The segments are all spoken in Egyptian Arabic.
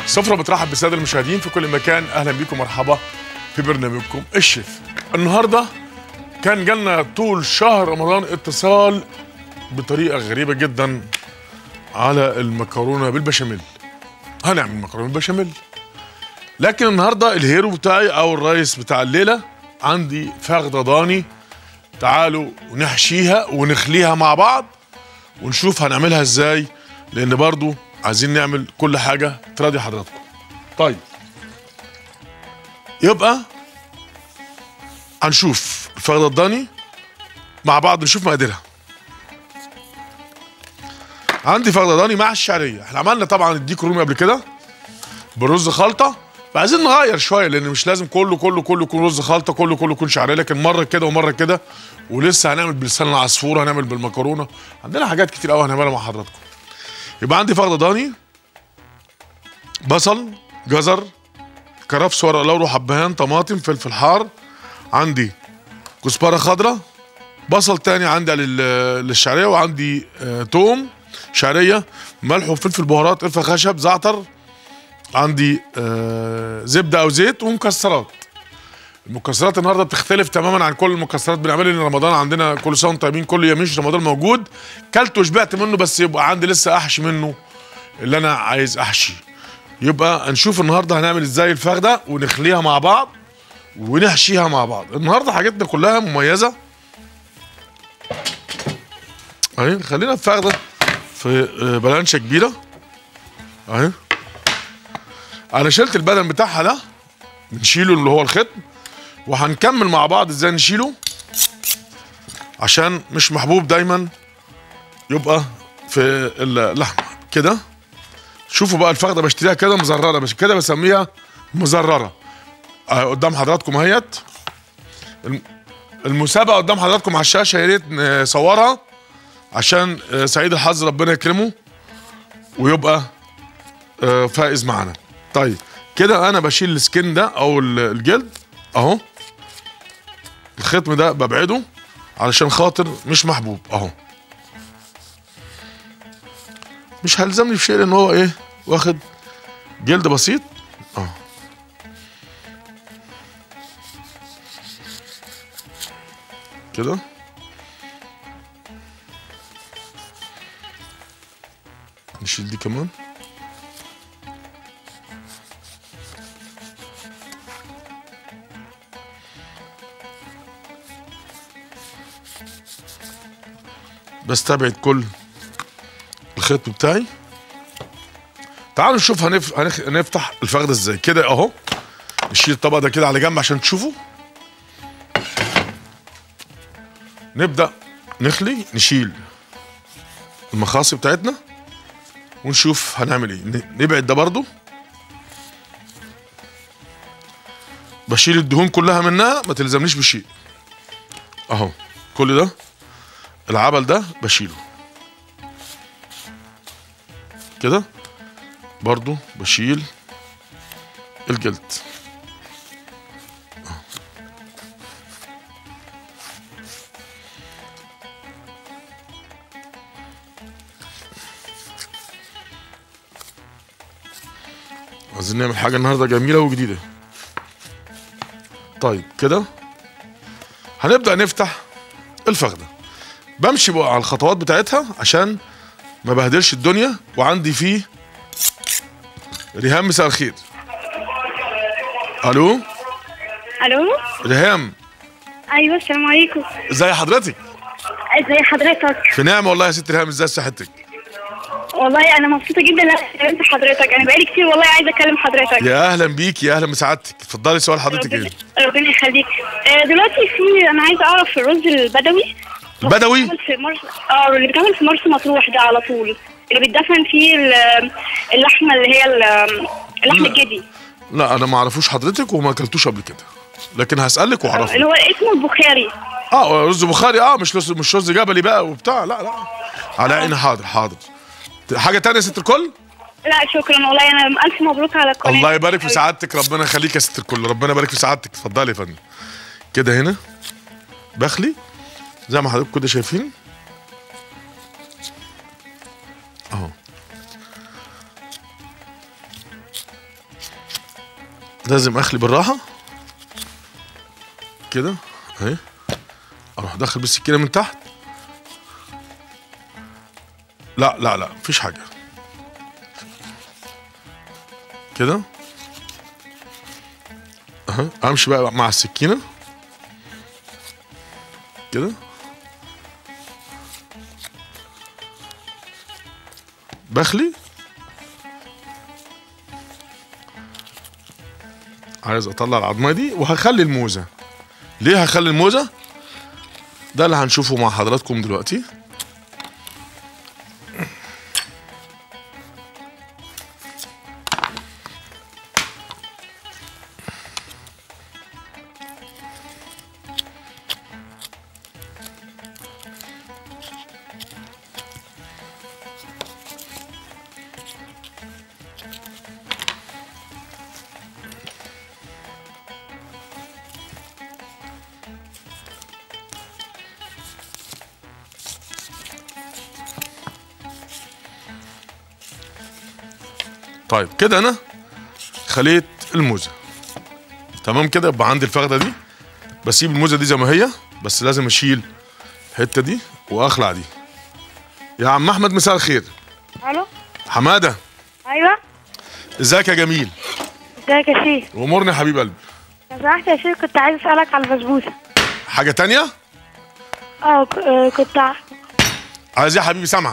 سفرة بترحب بالسادة المشاهدين في كل مكان أهلا بكم مرحبا في برنامجكم الشيف النهاردة كان جالنا طول شهر رمضان اتصال بطريقة غريبة جدا على المكرونة بالبشاميل هنعمل مكرونة بالبشاميل لكن النهاردة الهيرو بتاعي أو الرئيس بتاع الليلة عندي فخدة ضاني تعالوا نحشيها ونخليها مع بعض ونشوف هنعملها ازاي لان برضو عايزين نعمل كل حاجة تراضي حضراتكم طيب يبقى هنشوف الفخدة الضاني مع بعض نشوف مقاديرها عندي فخدة ضاني مع الشعرية احنا عملنا طبعا الديك رومي قبل كده بالرز خلطة فعايزين نغير شويه لان مش لازم كله كله كله يكون رز خلطه كله كله يكون شعريه لكن مره كده ومره كده ولسه هنعمل بلسان العصفور هنعمل بالمكرونه عندنا حاجات كتير قوي هنعملها مع حضراتكم يبقى عندي فخده ضاني بصل جزر كرفس ورق لورا حبهان طماطم فلفل حار عندي كزبره خضراء بصل تاني عندي لل- للشعريه وعندي آه توم شعريه ملح وفلفل بهارات قرفه خشب زعتر عندي آه زبده او زيت ومكسرات المكسرات النهارده بتختلف تماما عن كل المكسرات بنعملها لان رمضان عندنا كل سنه وانتم طيبين كل يومين رمضان موجود كلت وشبعت منه بس يبقى عندي لسه احشي منه اللي انا عايز احشي يبقى هنشوف النهارده هنعمل ازاي الفخده ونخليها مع بعض ونحشيها مع بعض النهارده حاجتنا كلها مميزه اهي خلينا الفخده في آه، بلانشه كبيره اهي انا شلت البدن بتاعها ده بنشيله اللي هو الختم وهنكمل مع بعض ازاي نشيله عشان مش محبوب دايما يبقى في اللحمه كده شوفوا بقى الفخده بشتريها كده مزرره مش كده بسميها مزرره آه قدام حضراتكم اهيت الم- المسابقه قدام حضراتكم على الشاشه يا ريت نصورها عشان آه، سعيد الحظ ربنا يكرمه ويبقى آه، فائز معانا طيب كده انا بشيل السكين ده او ال- الجلد اهو الختم ده ببعده علشان خاطر مش محبوب اهو مش هلزمني في شيء لان هو ايه واخد جلد بسيط اهو كده نشيل دي كمان بستبعد كل الخيط بتاعي تعالوا نشوف هنف... هنخ... هنفتح الفخده ازاي كده اهو نشيل الطبق ده كده على جنب عشان تشوفوا نبدا نخلي نشيل المخاصي بتاعتنا ونشوف هنعمل ايه ن- نبعد ده برضو بشيل الدهون كلها منها ما تلزمنيش بشيء اهو كل ده العبل ده بشيله كده برضو بشيل الجلد عايزين نعمل حاجة النهاردة جميلة وجديدة طيب كده هنبدأ نفتح الفخدة بمشي بقى على الخطوات بتاعتها عشان ما بهدلش الدنيا وعندي فيه ريهام مساء الخير الو الو ريهام ايوه السلام عليكم ازي حضرتك ازي حضرتك في نعمه والله يا ست ريهام ازاي صحتك والله انا مبسوطه جدا ان انا كلمت حضرتك انا بقالي كتير والله عايزه اكلم حضرتك يا اهلا بيك يا اهلا بسعادتك اتفضلي سؤال حضرتك ربنا, ايه ربنا يخليك آه، دلوقتي في انا عايزه اعرف الرز البدوي البدوي؟ بيتعمل في مرسى اه اللي بيتعمل في مرسى مطروح ده على طول اللي بيتدفن فيه ال- اللحمه اللي هي ال- اللحم لا. الجدي لا انا ما اعرفوش حضرتك وما اكلتوش قبل كده لكن هسالك اللي واعرفه هو اسمه البخاري اه رز بخاري اه مش رز مش رز جبلي بقى وبتاع لا لا على عيني حاضر حاضر حاجه تانية يا ست الكل لا شكرا والله انا الف مبروك على القناه الله يبارك في سعادتك ربنا يخليك يا ست الكل ربنا يبارك في سعادتك اتفضلي يا فندم كده هنا بخلي زي ما حضرتك كده شايفين اهو لازم اخلي بالراحه كده اهي اروح داخل بالسكينه من تحت لا لا لا مفيش حاجه كده اها امشي بقى مع السكينه كده بخلي عايز اطلع العظمه دي وهخلي الموزه ليه هخلي الموزه ده اللي هنشوفه مع حضراتكم دلوقتي طيب كده انا خليت الموزه تمام كده يبقى عندي الفخده دي بسيب الموزه دي زي ما هي بس لازم اشيل الحته دي واخلع دي يا عم احمد مساء الخير الو حماده ايوه ازيك يا جميل ازيك يا شيخ وامورني يا حبيب قلبي لو سمحت يا شيخ كنت عايز اسالك على البسبوسه حاجه تانية اه ك- آه، كنت ع- عايز إيه يا حبيبي سامعك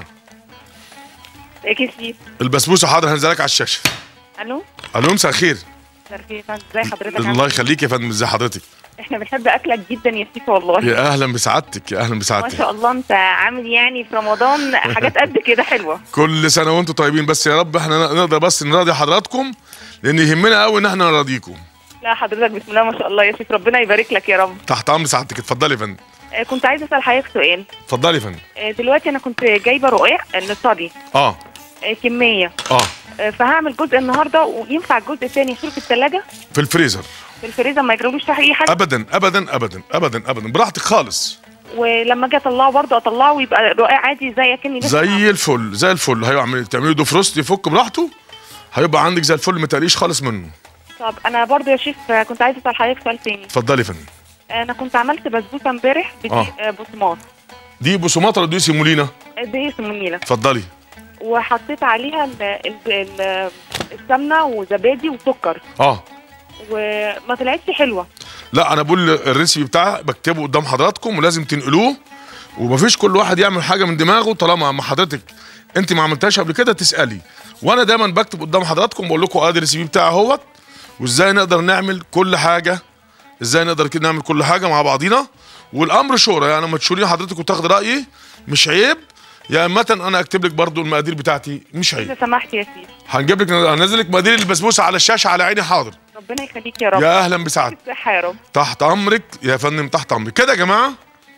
ازيك يا شيخ البسبوسه حاضر هنزلك على الشاشه الو الو مساء الخير ازي حضرتك الله يخليك يا فندم ازي حضرتك احنا بنحب اكلك جدا يا شيخ والله يا اهلا بسعادتك يا اهلا ما بسعادتك شاء الله انت عامل يعني في رمضان حاجات قد كده حلوه كل سنه وانتم طيبين بس يا رب احنا نقدر بس نراضي حضراتكم لان يهمنا قوي ان احنا نراضيكم لا حضرتك بسم الله ما شاء الله يا شيخ ربنا يبارك لك يا رب تحت امر سعادتك اتفضلي يا فندم آه، كنت عايزه اسال حضرتك سؤال اتفضلي يا فندم آه، دلوقتي انا كنت جايبه رقاق للطري اه آه، كميه اه آه، فهعمل جزء النهارده وينفع الجزء الثاني يشيله في الثلاجه في الفريزر في الفريزر ما يجرالوش فيها اي حاجه ابدا ابدا ابدا ابدا ابدا براحتك خالص ولما اجي اطلعه برضه اطلعه ويبقى رقاق عادي زي اكني لسه عامله. زي الفل زي الفل هيعمل تعملي دو فروست يفك براحته هيبقى عندك زي الفل ما تقليش خالص منه طب انا برضه يا شيخ آه، كنت عايزه اسال حضرتك سؤال تاني اتفضلي يا فندم انا كنت عملت بسبوسه امبارح بدقيق آه. آه، بقسماط دي بصومات ولا دي سيمولينا آه، دقيق سمونيله اتفضلي وحطيت عليها ال ال ال السمنه وزبادي وسكر اه وما طلعتش حلوه لا انا بقول الريسيبي بتاعها بكتبه قدام حضراتكم ولازم تنقلوه ومفيش كل واحد يعمل حاجه من دماغه طالما ما حضرتك انت ما عملتهاش قبل كده تسالي وانا دايما بكتب قدام حضراتكم بقول لكم ادي الريسيبي بتاعي اهوت وازاي نقدر نعمل كل حاجه ازاي نقدر كده نعمل كل حاجه مع بعضينا والامر شورى يعني لما تشوري حضرتك وتاخد رايي مش عيب يا اما انا اكتب لك برضو المقادير بتاعتي مش عيب اذا سمحت يا سيدي هنجيب لك هنزل لك مقادير البسبوسه على الشاشه على عيني حاضر ربنا يخليك يا رب يا اهلا بسعادتك الصحه يا رب تحت امرك يا فندم تحت امرك كده يا جماعه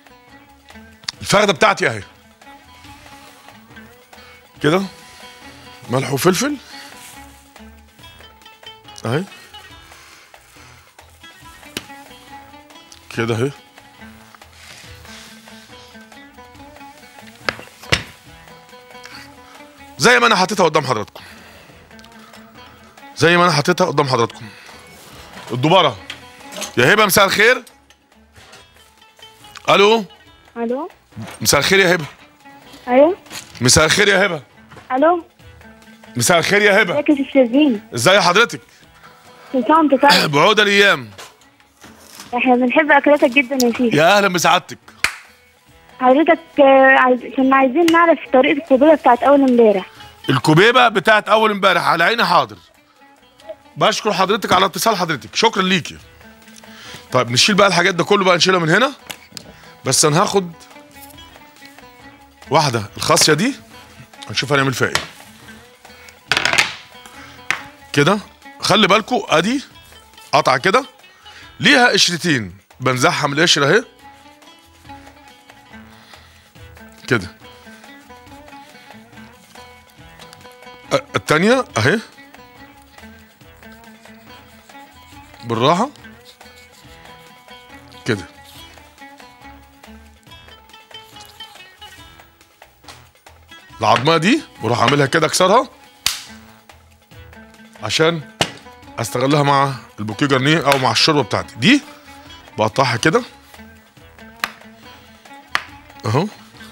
الفخده بتاعتي اهي كده ملح وفلفل اهي كده اهي زي ما انا حطيتها قدام حضراتكم زي ما انا حطيتها قدام حضراتكم الدبارة يا هبه مساء الخير الو الو مساء الخير يا هبه ايوه مساء الخير يا هبه الو مساء الخير يا هبه ازيك يا شيرين ازاي حضرتك كل سنه وانت طيب بعود الايام احنا بنحب اكلاتك جدا يا شيخ يا اهلا بسعادتك حضرتك آه، عايز... كنا عايزين نعرف طريقه الكوبيه بتاعت اول امبارح الكوبيبه بتاعت اول امبارح على عيني حاضر بشكر حضرتك على اتصال حضرتك شكرا ليكي طيب نشيل بقى الحاجات ده كله بقى نشيلها من هنا بس انا هاخد واحده الخاصيه دي هنشوف هنعمل فيها ايه كده خلي بالكم ادي قطعه كده ليها قشرتين بنزعها من القشره اهي كده أ- التانية اهي بالراحة كده العظمة دي بروح اعملها كده اكسرها عشان استغلها مع البوكيه جرنيه او مع الشوربه بتاعتي دي بقطعها كده اهو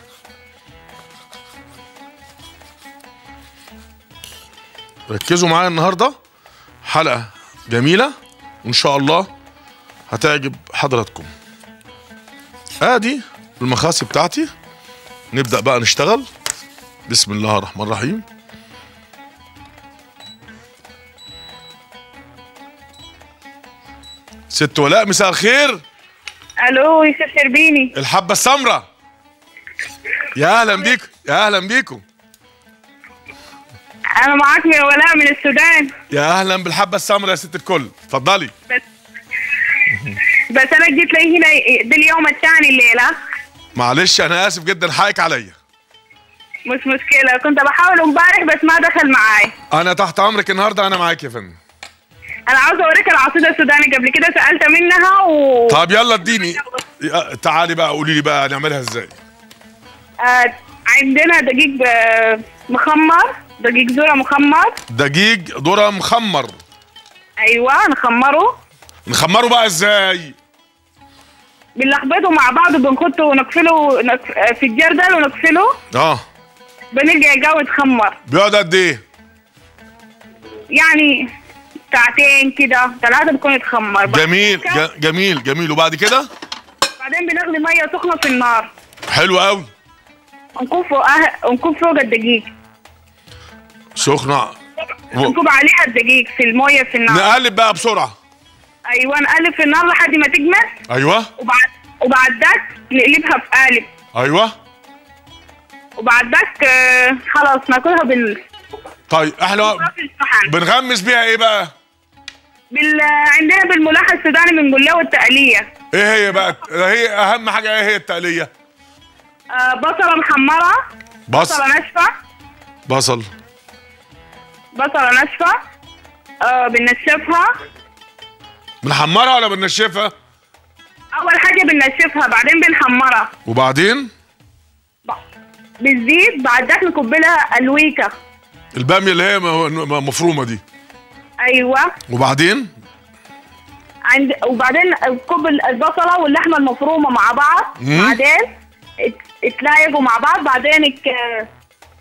ركزوا معايا النهارده حلقه جميله وان شاء الله هتعجب حضراتكم ادي المخاسي بتاعتي نبدا بقى نشتغل بسم الله الرحمن الرحيم ست ولاء مساء الخير الو يوسف شربيني الحبه السمراء يا اهلا بيكم يا اهلا بيكم انا معاك من ولاء من السودان يا اهلا بالحبه السمراء يا ست الكل اتفضلي بس بس انا جيت لي هنا ده اليوم الثاني الليله معلش انا اسف جدا حقك عليا مش مشكله كنت بحاول امبارح بس ما دخل معاي انا تحت امرك النهارده انا معاك يا فندم انا عاوزه اوريك العصيده السوداني قبل كده سالت منها و طب يلا اديني يا- تعالي بقى قولي لي بقى نعملها ازاي آه عندنا دقيق آه، مخمر دقيق ذره مخمر دقيق ذره مخمر ايوه نخمره نخمره بقى ازاي بنلخبطه مع بعض وبنخطه ونقفله نق- آه، في الجردل ونقفله اه بنلقى الجو يتخمر بيقعد قد ايه يعني ساعتين كده ثلاثة بيكون يتخمر جميل ج- جميل جميل وبعد كده بعدين بنغلي مية سخنة في النار حلو قوي ونكب فوقها ونكب فوق الدقيق سخنه و- نكب عليها الدقيق في المية في النار نقلب بقى بسرعه ايوه نقلب في النار لحد ما تجمد ايوه وبعد وبعد ذاك نقلبها في قالب ايوه وبعد ذاك آه، خلاص ناكلها بال طيب احنا في الصحن بنغمس بيها ايه بقى بال... عندنا بالملاح السوداني بنقول له التقلية ايه هي بقى هي اهم حاجه ايه هي التقليه آه بصلة محمرة بصل بصلة ناشفة بصل بصلة ناشفة آه بنشفها بنحمرها ولا بننشفها أول حاجة بنشفها بعدين بنحمرها وبعدين ب- بالزيت بعد ذاك نكب لها الويكة الباميه اللي هي م- م- مفرومه دي أيوة وبعدين عند وبعدين كب البصلة واللحمة المفرومة مع بعض مم. بعدين ات- اتلايقوا مع بعض بعدين ك-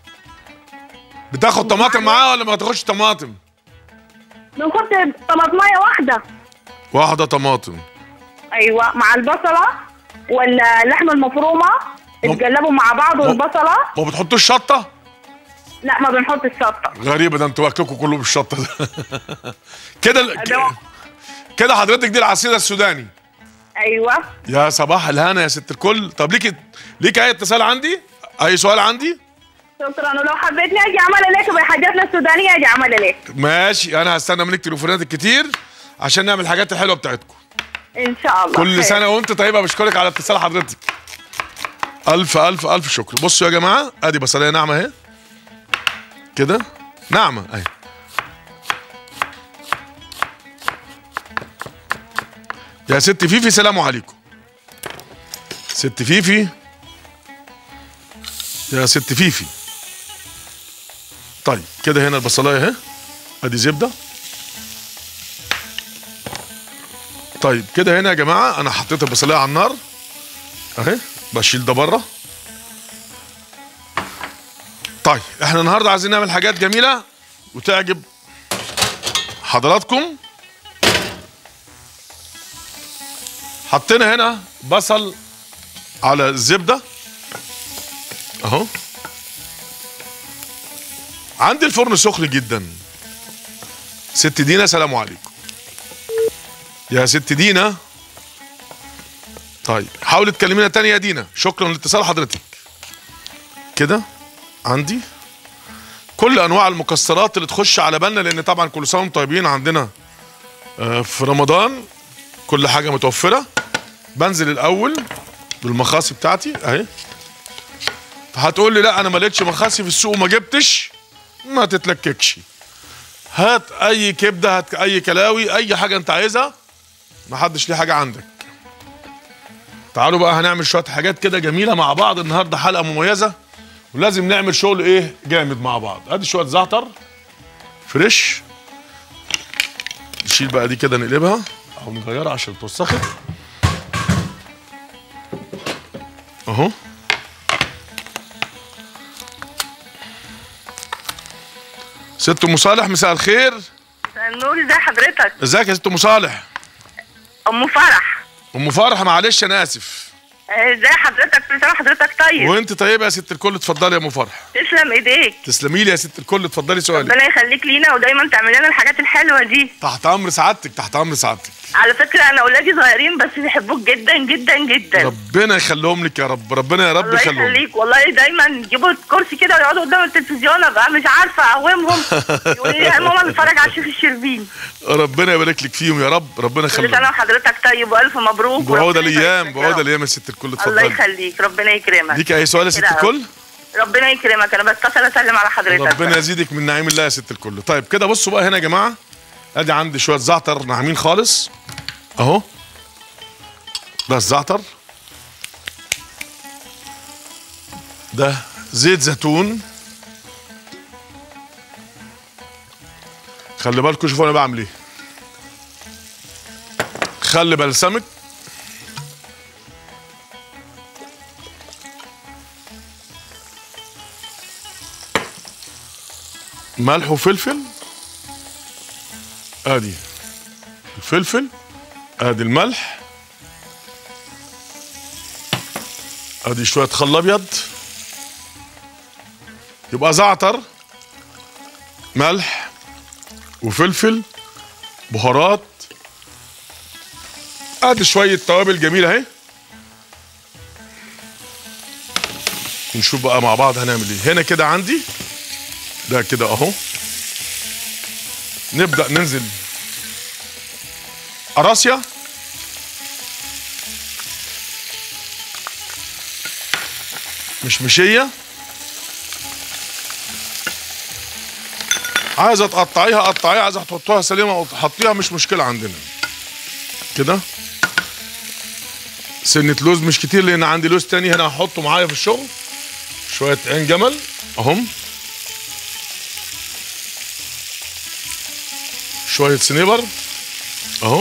بتاخد طماطم معاها ولا ما تاخدش طماطم بنحط طماطمية واحدة واحده طماطم أيوة مع البصلة واللحمة المفرومة اتقلبوا مع بعض والبصلة ما بتحطوش شطه لا ما بنحط الشطة غريبه ده انتوا اكلكم كله بالشطه ده كده ال- ده- كده حضرتك دي العصيده السوداني أيوة يا صباح الهنا يا ست الكل طب ليك ليك اي اتصال عندي اي سؤال عندي شكرا ولو حبيتني أجي أعمل لك بحاجاتنا السودانية أجي أعمل لك ماشي انا هستنى منك تليفونات كتير عشان نعمل الحاجات الحلوه بتاعتكم إن شاء الله كل خير. سنه وانت طيبه بشكرك على اتصال حضرتك الف الف الف شكر بصوا يا جماعه ادي بصلايه ناعمه اهي كده ناعمه اهي يا ست فيفي سلام عليكم ست فيفي يا ست فيفي طيب كده هنا البصلايه اهي ادي زبده طيب كده هنا يا جماعه انا حطيت البصلايه على النار اهي بشيل ده بره طيب احنا النهارده عايزين نعمل حاجات جميله وتعجب حضراتكم حطينا هنا بصل على الزبده اهو عندي الفرن سخن جدا ست دينا سلام عليكم يا ست دينا طيب حاولي تكلمينا تاني يا دينا شكرا لاتصال حضرتك كده عندي كل انواع المكسرات اللي تخش على بالنا لان طبعا كل سنه وانتم طيبين عندنا آه، في رمضان كل حاجه متوفره بنزل الاول بالمخاصي بتاعتي اهي هتقول لي لا انا ما لقيتش مخاصي في السوق وما جبتش ما تتلككش هات اي كبده هات اي كلاوي اي حاجه انت عايزها ما حدش ليه حاجه عندك تعالوا بقى هنعمل شويه حاجات كده جميله مع بعض النهارده حلقه مميزه ولازم نعمل شغل ايه جامد مع بعض ادي شويه زعتر فريش نشيل بقى دي كده نقلبها او نغيرها عشان توسخت اهو ست ام صالح مساء الخير النور ازي حضرتك ازيك يا ست ام صالح ام فرح ام فرح معلش انا اسف آه، ازي حضرتك كل سنه حضرتك طيب وانت طيبه يا ست الكل اتفضلي يا ام فرح تسلم ايديك تسلمي لي يا ست الكل اتفضلي سؤالك ربنا يخليك لينا ودايما تعمل لنا الحاجات الحلوه دي تحت امر سعادتك تحت امر سعادتك على فكره انا اولادي صغيرين بس بيحبوك جدا جدا جدا ربنا يخليهم لك يا رب ربنا يا رب الله يخليهم لك. يخليك والله دايما يجيبوا كرسي كده ويقعدوا قدام التلفزيون ابقى مش عارفه اقومهم يقولوا لي يا ماما نتفرج على الشيخ الشربيني ربنا يبارك لك فيهم يا رب ربنا كل يخليهم سنه وحضرتك طيب والف مبروك بعود وربنا يبارك الايام لك يا بعود رب. الايام يا ست الكل الله اتفضلي يخليك ربنا يكرمك ليك اي سؤال يا ست كده أهو. الكل ربنا يكرمك انا بتصل اسلم على حضرتك ربنا يزيدك من نعيم الله يا ست الكل طيب كده بصوا بقى هنا يا جماعه ادي عندي شويه زعتر ناعمين خالص اهو ده الزعتر ده زيت زيتون خلي بالكم شوفوا انا بعمل ايه خلي بلسمك ملح وفلفل ادي الفلفل ادي الملح ادي شويه خل ابيض يبقى زعتر ملح وفلفل بهارات ادي شويه توابل جميله اهي نشوف بقى مع بعض هنعمل ايه هنا كده عندي ده كده اهو نبدا ننزل قراصيا مش مشيه عايزه تقطعيها قطعيها عايزه تحطوها سليمه او تحطيها مش مشكله عندنا كده سنه لوز مش كتير لان عندي لوز تاني هنا هحطه معايا في الشغل شويه عين جمل اهم شويه سنيبر اهو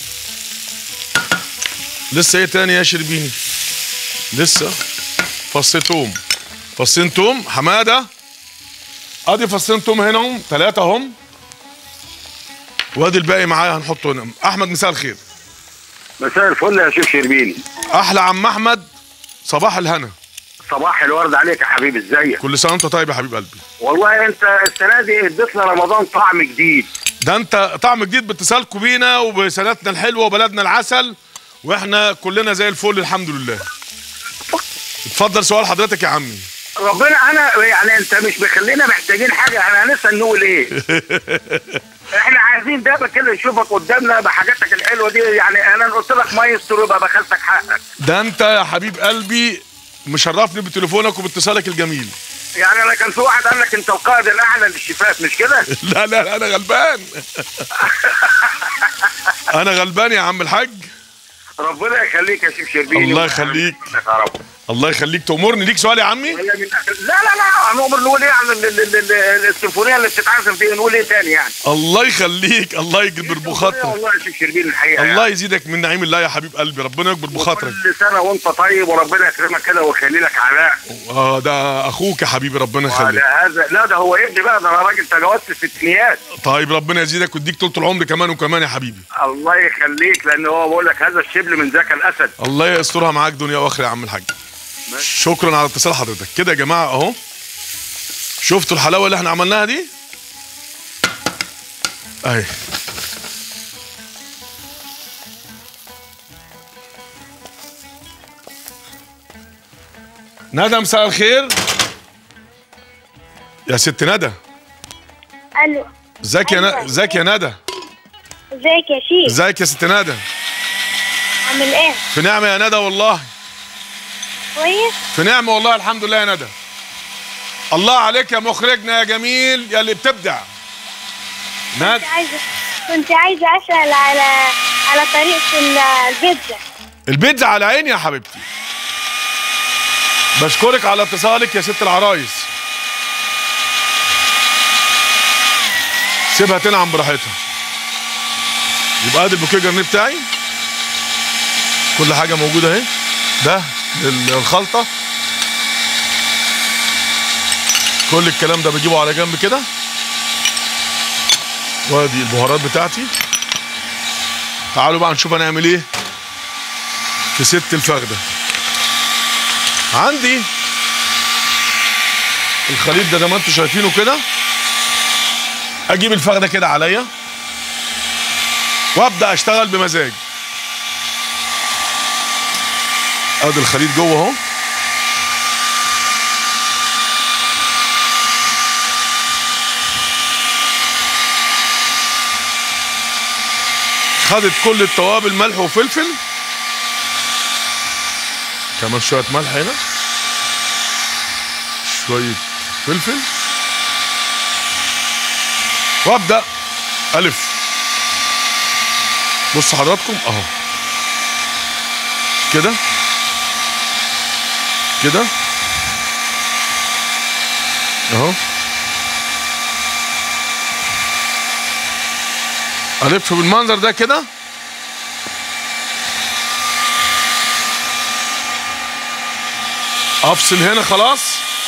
لسه ايه تاني يا شربيني لسه فص توم فصين توم حماده ادي فصين توم هنا هم ثلاثه هم وادي الباقي معايا هنحطه هنا احمد مساء الخير مساء الفل يا شيخ شربيني احلى عم احمد صباح الهنا صباح الورد عليك يا حبيبي ازيك كل سنه وانت طيب يا حبيب قلبي والله انت السنه دي اديت لنا رمضان طعم جديد ده انت طعم جديد باتصالكم بينا وبسنتنا الحلوه وبلدنا العسل واحنا كلنا زي الفل الحمد لله اتفضل سؤال حضرتك يا عمي ربنا انا يعني انت مش مخلينا محتاجين حاجه احنا هنسال نقول ايه احنا عايزين دايما كده نشوفك قدامنا بحاجاتك الحلوه دي يعني انا قلت لك مايسترو يبقى بخلتك حقك ده انت يا حبيب قلبي مشرفني بتليفونك وباتصالك الجميل يعني انا كان في واحد قال لك انت القائد الاعلى للشفاف مش كده؟ لا لا لا انا غلبان انا غلبان يا عم الحاج ربنا يخليك يا شيخ شربيني الله يخليك. يا رب الله يخليك تأمرني ليك سؤال يا عمي هي من لا لا لا هنؤمر نقول ايه عن ال- ال- ال- ال- السيمفونيه اللي بتتعزم فيها نقول ايه تاني يعني الله يخليك الله يجبر بخاطرك والله يا شيخ شربين الحقيقه الله يعني. يزيدك من نعيم الله يا حبيب قلبي ربنا يكبر بخاطرك كل سنه وانت طيب وربنا يكرمك كده ويخلي لك علاء اه ده اخوك يا حبيبي ربنا يخليك وعلى هذا لا ده هو ابني بقى ده انا راجل تجاوزت الستينيات طيب ربنا يزيدك ويديك طول العمر كمان وكمان يا حبيبي الله يخليك لان هو بقول لك هذا الشبل من ذاك الاسد الله يسترها معاك دنيا واخره يا عم الحاج شكرا على اتصال حضرتك كده يا جماعه اهو شفتوا الحلاوه اللي احنا عملناها دي اهي ندى مساء الخير يا ست ندى الو ازيك يا ندى ازيك يا ندى ازيك يا شيخ ازيك يا ست ندى عامل ايه في نعمه يا ندى والله كويس في نعمة والله الحمد لله يا ندى الله عليك يا مخرجنا يا جميل يا اللي بتبدع ندى كنت عايزه كنت عايزه اسال على على طريقه ال- البيتزا البيتزا على عيني يا حبيبتي بشكرك على اتصالك يا ست العرايس سيبها تنعم براحتها يبقى ادي البوكيه جرنيه بتاعي كل حاجه موجوده اهي ده للخلطه كل الكلام ده بجيبه على جنب كده وادي البهارات بتاعتي تعالوا بقى نشوف هنعمل ايه في ست الفخده عندي الخليط ده زي ما انتم شايفينه كده اجيب الفخده كده عليا وابدا اشتغل بمزاج ادي الخليط جوه اهو خدت كل التوابل ملح وفلفل كمان شويه ملح هنا شويه فلفل وابدا الف بصوا حضراتكم اهو كده كده اهو الف بالمنظر ده كده افصل هنا خلاص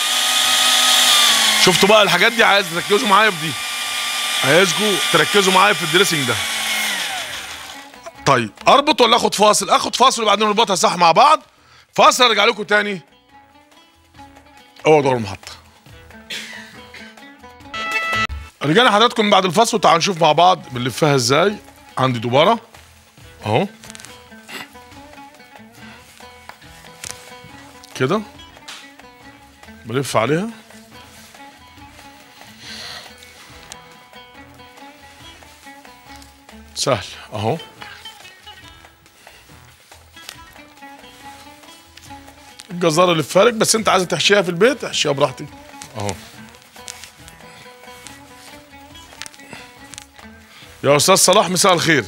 شفتوا بقى الحاجات دي عايز تركزوا معايا في دي عايزكم تركزوا معايا في الدريسنج ده طيب اربط ولا اخد فاصل اخد فاصل وبعدين نربطها صح مع بعض فاصل ارجع لكم تاني اوعوا دور المحطه رجعنا حضراتكم بعد الفاصل وتعالوا نشوف مع بعض بنلفها ازاي عندي دباره اهو كده بلف عليها سهل اهو الجزاره اللي فارق بس انت عايز تحشيها في البيت احشيها براحتك اهو يا استاذ صلاح مساء الخير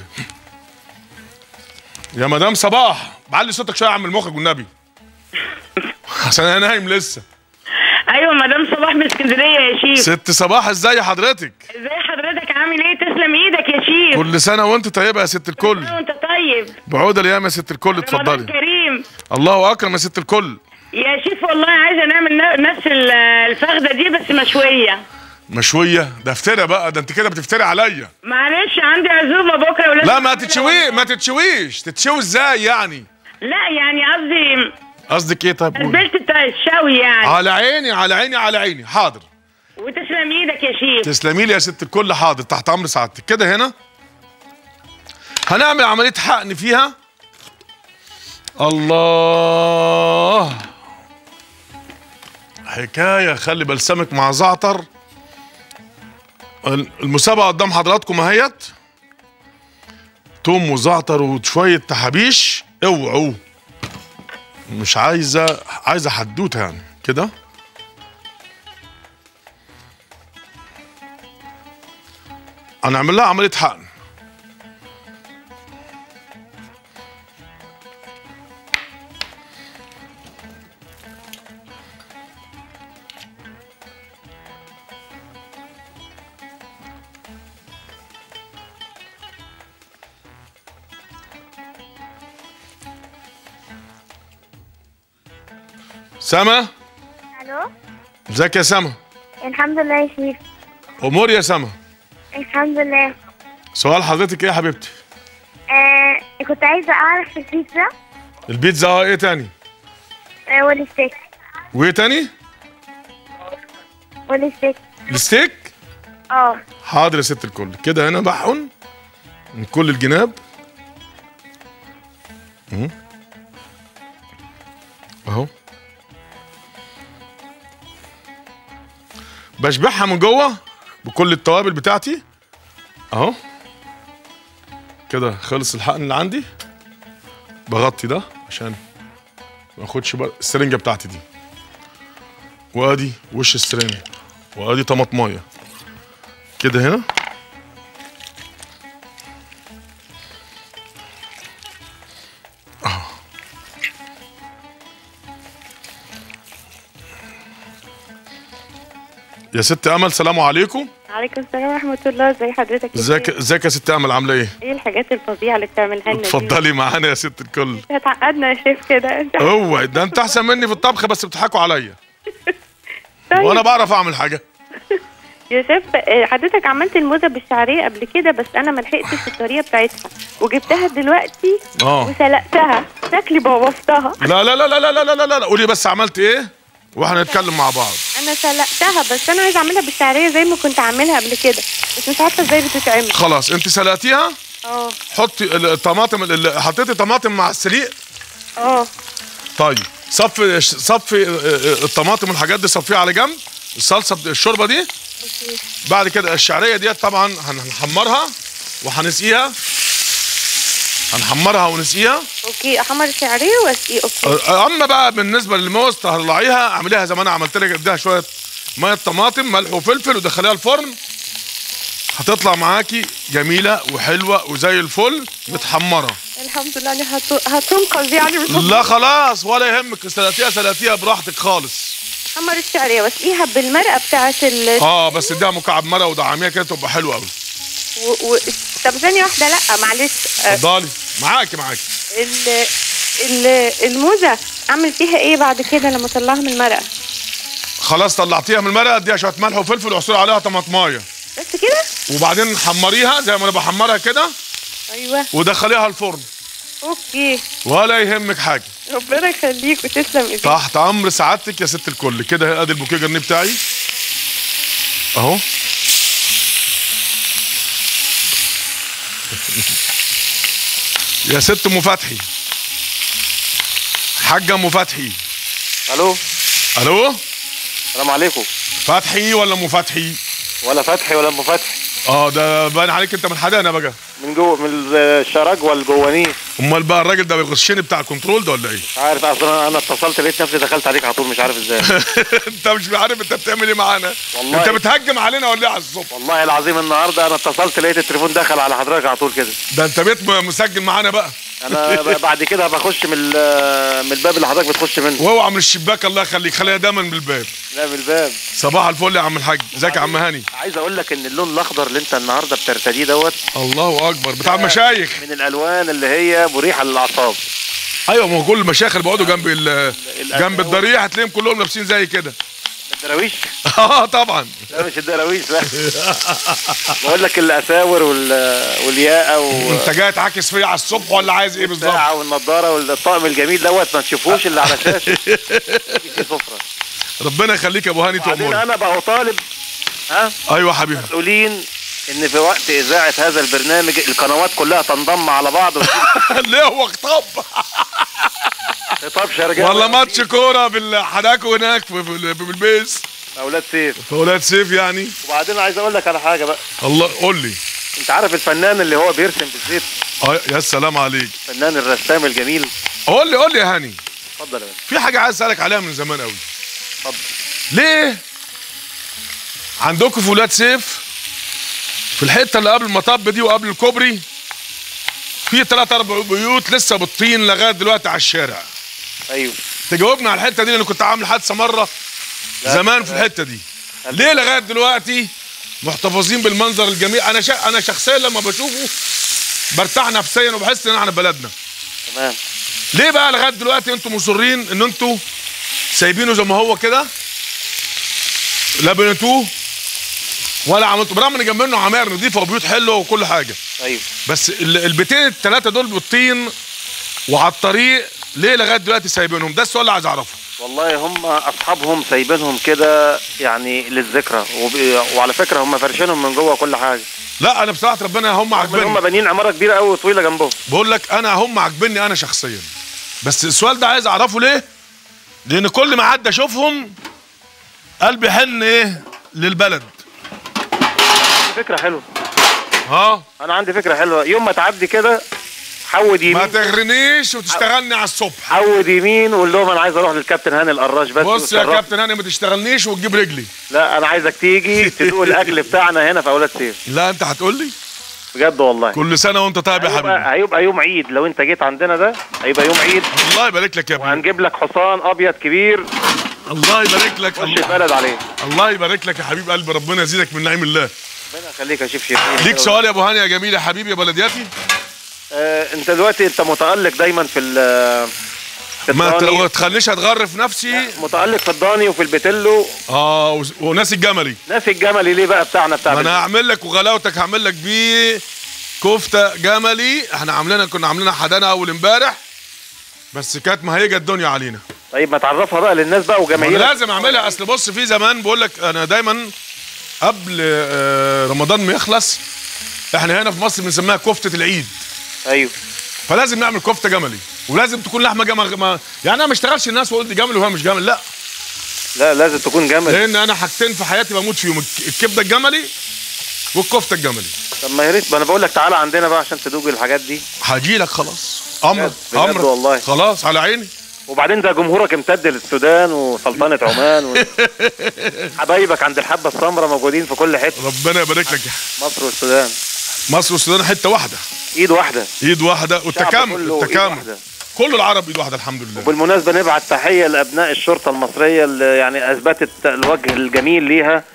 يا مدام صباح بعلي صوتك شويه يا عم المخرج والنبي عشان انا نايم لسه ايوه مدام صباح من اسكندريه يا شيف ست صباح ازاي حضرتك ازي حضرتك عامل ايه تسلم ايدك يا شيف كل سنه وانت طيبه يا ست الكل وانت طيب بعود الايام يا ست الكل رمضان اتفضلي كريم الله اكرم يا ست الكل يا شيف والله عايزه نعمل ن- نفس ال- الفخده دي بس مشويه مشويه ده افترى بقى ده انت كده بتفتري عليا معلش عندي عزومه بكره ولازم لا ما أعملها تتشوي والله. ما تتشويش تتشوي ازاي يعني لا يعني قصدي قصدك ايه طيب قولي. البلت بتاع الشوي يعني على عيني على عيني على عيني حاضر وتسلم ايدك يا شيف تسلمي لي يا ست الكل حاضر تحت امر سعادتك كده هنا هنعمل عمليه حقن فيها الله حكايه خلي بلسمك مع زعتر المسابقه قدام حضراتكم اهيت توم وزعتر وشويه تحابيش اوعوا مش عايزه عايزه حدوته يعني كده هنعمل لها عمليه حقن سما الو ازيك يا سما الحمد لله يا شيف امور يا سما الحمد لله سؤال حضرتك ايه يا حبيبتي آه كنت عايزه اعرف البيتزا البيتزا اه ايه تاني آه والستيك وايه تاني والستيك الستيك اه حاضر يا ست الكل كده هنا بحقن من كل الجناب مم. اهو بشبعها من جوه بكل التوابل بتاعتي اهو كده خلص الحقن اللي عندي بغطي ده عشان ما اخدش بر... السرنجه بتاعتي دي وادي وش السرنجه وادي طماطمايه كده هنا آه. يا ست امل سلام عليكم عليكم السلام ورحمة الله ازي حضرتك يا ازيك شيخ؟ ازيك يا ست امل عامله ايه ايه الحاجات الفظيعة اللي بتعملها لنا دي؟ اتفضلي معانا يا ست الكل هتعقدنا يا شيف كده انت هو ده انت احسن مني في الطبخ بس بتضحكوا عليا طيب وانا بعرف اعمل حاجه يا شيف آه، حضرتك عملت الموزة بالشعرية قبل كده بس انا ما لحقتش الطريقة بتاعتها وجبتها دلوقتي اه وسلقتها شكلي بوظتها لا لا لا لا لا لا لا لا لا قولي بس عملت ايه واحنا نتكلم مع بعض انا سلقتها بس انا عايزه اعملها بالشعريه زي ما كنت عاملها قبل كده بس مش عارفه ازاي بتتعمل خلاص انت سلقتيها اه حطي الطماطم ال- حطيتي طماطم مع السليق اه طيب صفي صفي الطماطم والحاجات دي صفيها على جنب الصلصه الشوربه دي بعد كده الشعريه ديت طبعا هنحمرها وهنسقيها هنحمرها ونسقيها اوكي احمر الشعريه واسقيه اوكي اما بقى بالنسبه للموز تطلعيها اعمليها زي ما انا عملت لك اديها شويه ميه طماطم ملح وفلفل ودخليها الفرن هتطلع معاكي جميله وحلوه وزي الفل متحمره الحمد لله اني هت- هتنقذ يعني من لا خلاص ولا يهمك سلاتيها سلاتيها براحتك خالص احمر الشعريه واسقيها بالمرقه بتاعه ال اه بس اديها مكعب مرقه ودعميها كده تبقى حلوه قوي و... و... طب ثانيه واحده لا معلش آه، اتفضلي معاكي معاكي ال... ال... الموزه اعمل فيها ايه بعد كده لما اطلعها من المرقه خلاص طلعتيها من المرقه اديها شويه ملح وفلفل وعصري عليها طماطمايه بس كده وبعدين حمريها زي ما انا بحمرها كده ايوه ودخليها الفرن اوكي ولا يهمك حاجه ربنا يخليك وتسلم ايديك تحت امر سعادتك يا ست الكل كده ادي البوكيه جرنيه بتاعي اهو يا ست ام فتحي حاجه ام فتحي الو الو السلام عليكم فتحي ولا ام فتحي ولا فتحي ولا ام فتحي اه ده باين عليك انت من حدانا بقى من جوه من الشراج والجوانيه امال بقى الراجل ده بيغشني بتاع الكنترول ده ولا ايه مش عارف اصلا انا اتصلت لقيت نفسي دخلت عليك على طول مش عارف ازاي انت مش عارف انت بتعمل ايه معانا والله. انت بتهجم علينا ولا ايه على الصبح والله العظيم النهارده انا اتصلت لقيت التليفون دخل على حضرتك على طول كده ده انت بيت م- مسجل معانا بقى انا ب- بعد كده بخش من ال- من الباب اللي حضرتك بتخش منه واوعى من الشباك الله يخليك خليها دايما من الباب لا من الباب صباح الفل يا عم الحاج ازيك يا عم هاني عايز اقول لك ان اللون الاخضر اللي انت النهارده بترتديه دوت الله اكبر بتاع المشايخ من الالوان اللي هي مريحه للاعصاب ايوه ما هو كل المشايخ اللي بيقعدوا جنب ال- الأساور. جنب الضريح هتلاقيهم كلهم لابسين زي كده الدراويش اه طبعا لا مش الدراويش لا بقول لك الاساور وال... والياقه و... انت جاي تعاكس فيا على الصبح ولا عايز ايه بالظبط الساعة والنضارة والطقم الجميل دوت ما تشوفوش اللي على شاشة في سفرة ربنا يخليك يا ابو هاني بعدين تؤمر انا بقى طالب ها ايوه يا حبيبي مسؤولين ان في وقت اذاعة هذا البرنامج القنوات كلها تنضم على بعض وتجيب ليه هو خطاب خطاب شرجاوي ولا ماتش كوره بالحداكو هناك في, في, في البيس اولاد سيف في اولاد سيف يعني وبعدين عايز اقول لك على حاجة بقى الله قول لي انت عارف الفنان اللي هو بيرسم بالزيت اه يا سلام عليك الفنان الرسام الجميل قول لي قول لي يا هاني اتفضل يا باشا في حاجه عايز اسالك عليها من زمان قوي اتفضل ليه عندكم في ولاد سيف في الحته اللي قبل المطب دي وقبل الكوبري في ثلاث اربع بيوت لسه بالطين لغايه دلوقتي على الشارع ايوه تجاوبني على الحته دي لان كنت عامل حادثه مره زمان في الحته دي ليه لغايه دلوقتي محتفظين بالمنظر الجميل انا شا... انا شخصيا لما بشوفه برتاح نفسيا وبحس ان احنا بلدنا تمام ليه بقى لغايه دلوقتي انتوا مصرين ان انتوا سايبينه زي ما هو كده لا بنيتوه ولا عملتوا برغم ان جنب منه عماير نظيفه وبيوت حلوه وكل حاجه ايوه بس ال- البيتين الثلاثه دول بالطين وعلى الطريق ليه لغايه دلوقتي سايبينهم ده السؤال اللي عايز اعرفه والله هم اصحابهم سايبينهم كده يعني للذكرى وب... وعلى فكره هم فارشينهم من جوه كل حاجه لا انا بصراحه ربنا هم هم عاجبني بانيين عماره كبيره قوي وطويله جنبهم بقول لك انا هم عاجبني انا شخصيا بس السؤال ده عايز اعرفه ليه لان كل ما عدى اشوفهم قلبي حن ايه للبلد دي فكره حلوه ها انا عندي فكره حلوه يوم ما تعدي كده حود ما يمين تغرنيش وتشتغلني على الصبح حود يمين وقول لهم انا عايز اروح للكابتن هاني القراش بس بص يا وتشرفني. كابتن هاني ما تشتغلنيش وتجيب رجلي لا انا عايزك تيجي تدوق الاكل بتاعنا هنا في اولاد سيف لا انت هتقول لي بجد والله كل سنه وانت طيب يا حبيبي هيبقى, هيبقى يوم عيد لو انت جيت عندنا ده هيبقى يوم عيد الله يبارك لك يا ابني وهنجيب لك حصان ابيض كبير الله يبارك لك خش الله, بلد عليه الله يبارك لك يا حبيب قلبي ربنا يزيدك من نعيم الله ربنا يخليك يا شيف شيرين ليك سؤال يا ابو هاني يا جميل يا حبيبي يا بلدياتي آه انت دلوقتي انت متالق دايما في ال في ما ت- الضاني. ما تخليش اتغرف نفسي متالق في الضاني وفي البتلو اه وس- وناس الجملي ناس الجملي ليه بقى بتاعنا بتاع ما انا بال- هعمل لك وغلاوتك هعمل لك بيه كفته جملي احنا عاملينها كنا عاملينها حدانا اول امبارح بس كانت مهيجه الدنيا علينا طيب ما تعرفها بقى للناس بقى ما أنا وجماهيرك لازم اعملها اصل بص في زمان بقول لك انا دايما قبل آه، رمضان ما يخلص احنا هنا في مصر بنسميها كفته العيد ايوه فلازم نعمل كفته جملي ولازم تكون لحمه جمل ما يعني انا ما اشتغلش الناس واقول دي جمل وهو مش جمل لا لا لازم تكون جمل لان انا حاجتين في حياتي بموت فيهم الك- الكبده الجملي والكفته الجملي طب ما يا ريت ما انا بقول لك تعالى عندنا بقى عشان تدوق الحاجات دي هاجي لك خلاص امر بجد- بجد امر والله. خلاص على عيني وبعدين ده جمهورك امتد للسودان وسلطنه عمان و... حبايبك عند الحبه السمراء موجودين في كل حته ربنا يبارك لك مصر والسودان مصر والسودان حته واحده ايد واحده ايد واحده والتكامل كله إيد التكامل واحدة. كل العرب ايد واحده الحمد لله بالمناسبه نبعت تحيه لابناء الشرطه المصريه اللي يعني اثبتت الوجه الجميل ليها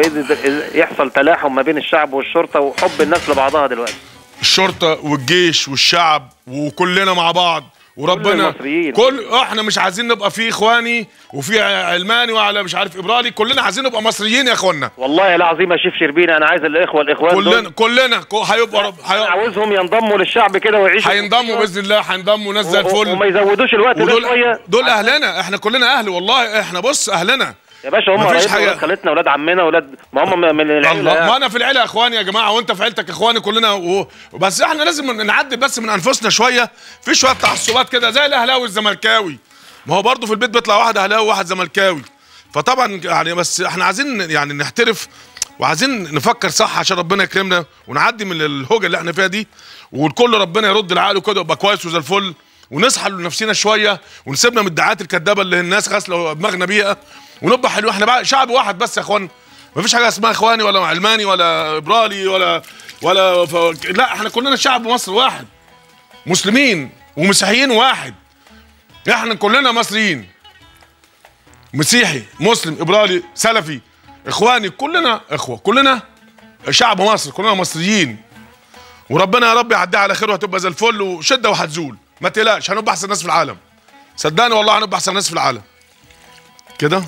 ويحصل تلاحم ما بين الشعب والشرطه وحب الناس لبعضها دلوقتي الشرطه والجيش والشعب وكلنا مع بعض وربنا المصريين. كل احنا مش عايزين نبقى في اخواني وفي علماني وعلى مش عارف ابرالي كلنا عايزين نبقى مصريين يا اخوانا والله العظيم يا شيف شربيني انا عايز الاخوه الاخوان كلنا دول كلنا كو- هيبقى رب انا هي- عاوزهم ينضموا للشعب كده ويعيشوا هينضموا باذن الله هينضموا ناس زي و- و- وما الفل يزودوش الوقت ده ودول شويه دول اهلنا احنا كلنا اهل والله احنا بص اهلنا يا باشا هم مفيش قرايبنا حاجة. ولاد خالتنا ولاد عمنا ولاد ما هم من العيله الله ما يعني. انا في العيله يا اخواني يا جماعه وانت في عيلتك اخواني كلنا و... بس احنا لازم نعدل بس من انفسنا شويه في شويه تعصبات كده زي الاهلاوي والزملكاوي ما هو برضه في البيت بيطلع واحد اهلاوي وواحد زملكاوي فطبعا يعني بس احنا عايزين يعني نحترف وعايزين نفكر صح عشان ربنا يكرمنا ونعدي من الهوجه اللي احنا فيها دي والكل ربنا يرد العقل كده ويبقى كويس وزي الفل ونصحى لنفسنا شويه ونسيبنا من الدعايات الكدابه اللي الناس غاسله دماغنا بيها ونبقى حلو احنا بقى شعب واحد بس يا اخوان مفيش حاجه اسمها اخواني ولا علماني ولا ابرالي ولا ولا ف... لا احنا كلنا شعب مصر واحد مسلمين ومسيحيين واحد احنا كلنا مصريين مسيحي مسلم ابرالي سلفي اخواني كلنا اخوه كلنا شعب مصر كلنا مصريين وربنا يا رب يعديها على خير وهتبقى زي الفل وشده وهتزول ما تقلقش هنبقى احسن ناس في العالم صدقني والله هنبقى احسن ناس في العالم كده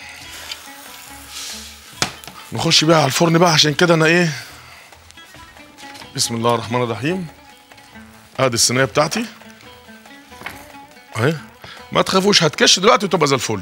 نخش بيها على الفرن بقى عشان كده انا ايه بسم الله الرحمن الرحيم ادي الصينيه بتاعتي اهي ما تخافوش هتكش دلوقتي وتبقى زي الفل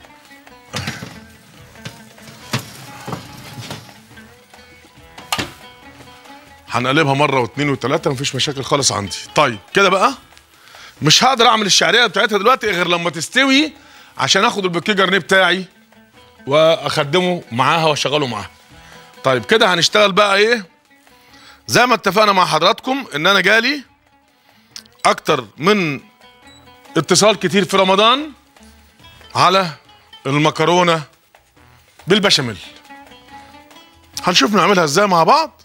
هنقلبها مره واثنين وثلاثه مفيش مشاكل خالص عندي طيب كده بقى مش هقدر اعمل الشعريه بتاعتها دلوقتي غير لما تستوي عشان اخد البوكيه جرنيه بتاعي واخدمه معاها واشغله معاها طيب كده هنشتغل بقى ايه زي ما اتفقنا مع حضراتكم ان انا جالي اكتر من اتصال كتير في رمضان على المكرونه بالبشاميل هنشوف نعملها ازاي مع بعض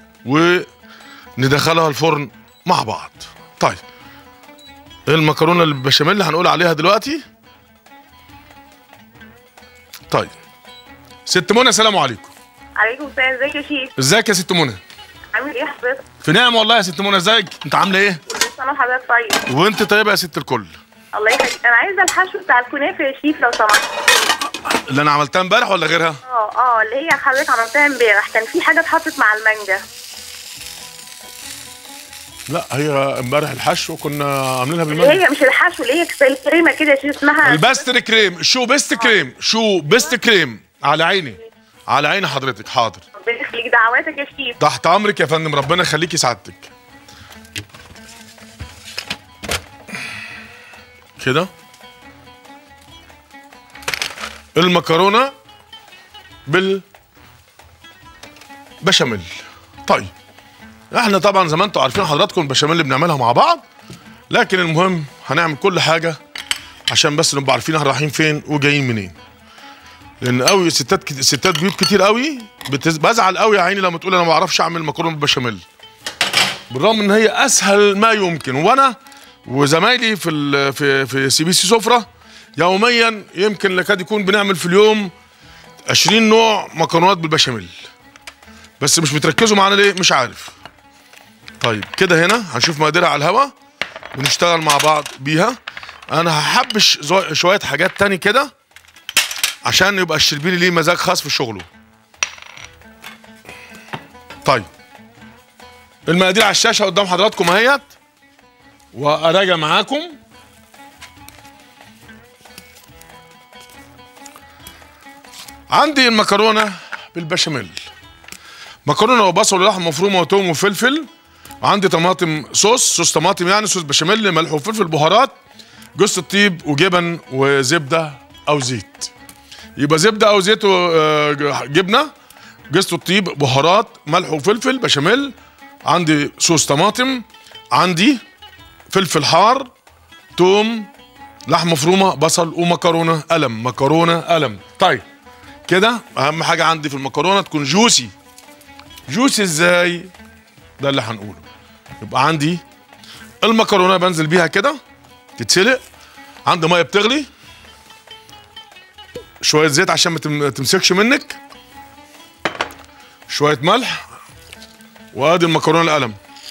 وندخلها الفرن مع بعض طيب المكرونه بالبشاميل اللي هنقول عليها دلوقتي طيب ست منى السلام عليكم عليكم السلام ازيك يا شيف ازيك يا ست منى عامل ايه حضرتك في نعم والله يا ست منى ازيك انت عامله ايه كل سنه وحضرتك طيب وانت طيبه يا ست الكل الله يخليك انا عايزه الحشو بتاع الكنافه يا شيف لو سمحت اللي انا عملتها امبارح ولا غيرها اه اه اللي هي حضرتك عملتها امبارح كان في حاجه اتحطت مع المانجا لا هي امبارح الحشو كنا عاملينها اللي بالمانجا هي مش الحشو اللي هي زي الكريمه كده يا شيف اسمها الباستر كريم شو بيست كريم شو بيست كريم على عيني على عيني حضرتك حاضر ربنا يخليك دعواتك يا شيف تحت امرك يا فندم ربنا يخليكي سعادتك كده المكرونه بال بشاميل طيب احنا طبعا زي ما انتم عارفين حضراتكم البشاميل اللي بنعملها مع بعض لكن المهم هنعمل كل حاجه عشان بس نبقى عارفين احنا رايحين فين وجايين منين لان قوي ستات كت... ستات بيوت كتير قوي بتز... بزعل قوي يا عيني لما تقول انا ما بعرفش اعمل مكرونه بالبشاميل بالرغم ان هي اسهل ما يمكن وانا وزمايلي في ال... في في سي بي سي سفره يوميا يمكن لكاد يكون بنعمل في اليوم 20 نوع مكرونات بالبشاميل بس مش بتركزوا معانا ليه مش عارف طيب كده هنا هنشوف مقاديرها على الهوا ونشتغل مع بعض بيها انا هحبش زو- شويه حاجات تاني كده عشان يبقى الشربيني ليه مزاج خاص في شغله طيب المقادير على الشاشه قدام حضراتكم اهيت واراجع معاكم عندي المكرونه بالبشاميل مكرونه وبصل ولحمه مفرومه وتوم وفلفل وعندي طماطم صوص صوص طماطم يعني صوص بشاميل ملح وفلفل بهارات جوز الطيب وجبن وزبده او زيت يبقى زبده او زيت وجبنه جوز الطيب بهارات ملح وفلفل بشاميل عندي صوص طماطم عندي فلفل حار توم لحمه مفرومه بصل ومكرونه قلم مكرونه قلم طيب كده اهم حاجه عندي في المكرونه تكون جوسي جوسي ازاي ده اللي هنقوله يبقى عندي المكرونه بنزل بيها كده تتسلق عندي ميه بتغلي شويه زيت عشان ما تم- تمسكش منك شويه ملح وادي المكرونه القلم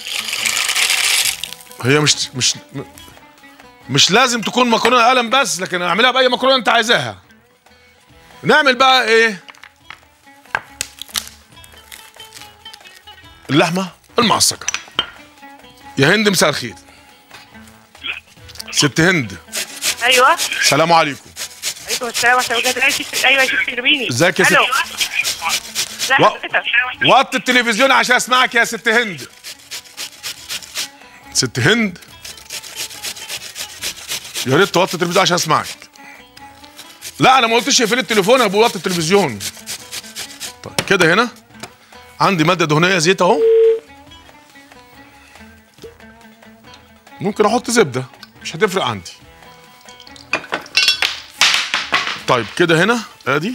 هي مش مش مش لازم تكون مكرونه قلم بس لكن اعملها باي مكرونه انت عايزاها نعمل بقى ايه اللحمه المعصقه يا هند مساء الخير ست هند ايوه السلام عليكم عليكم السلام ورحمه الله وبركاته ايوه يا شيخ شربيني ازيك يا ست؟ الو لا و- حضرتك وطي التلفزيون عشان اسمعك يا ست هند ست هند يا ريت توطي التلفزيون عشان اسمعك لا انا ما قلتش اقفل التليفون انا بقول وطي التلفزيون طيب كده هنا عندي ماده دهنيه زيت اهو ممكن احط زبده مش هتفرق عندي طيب كده هنا ادي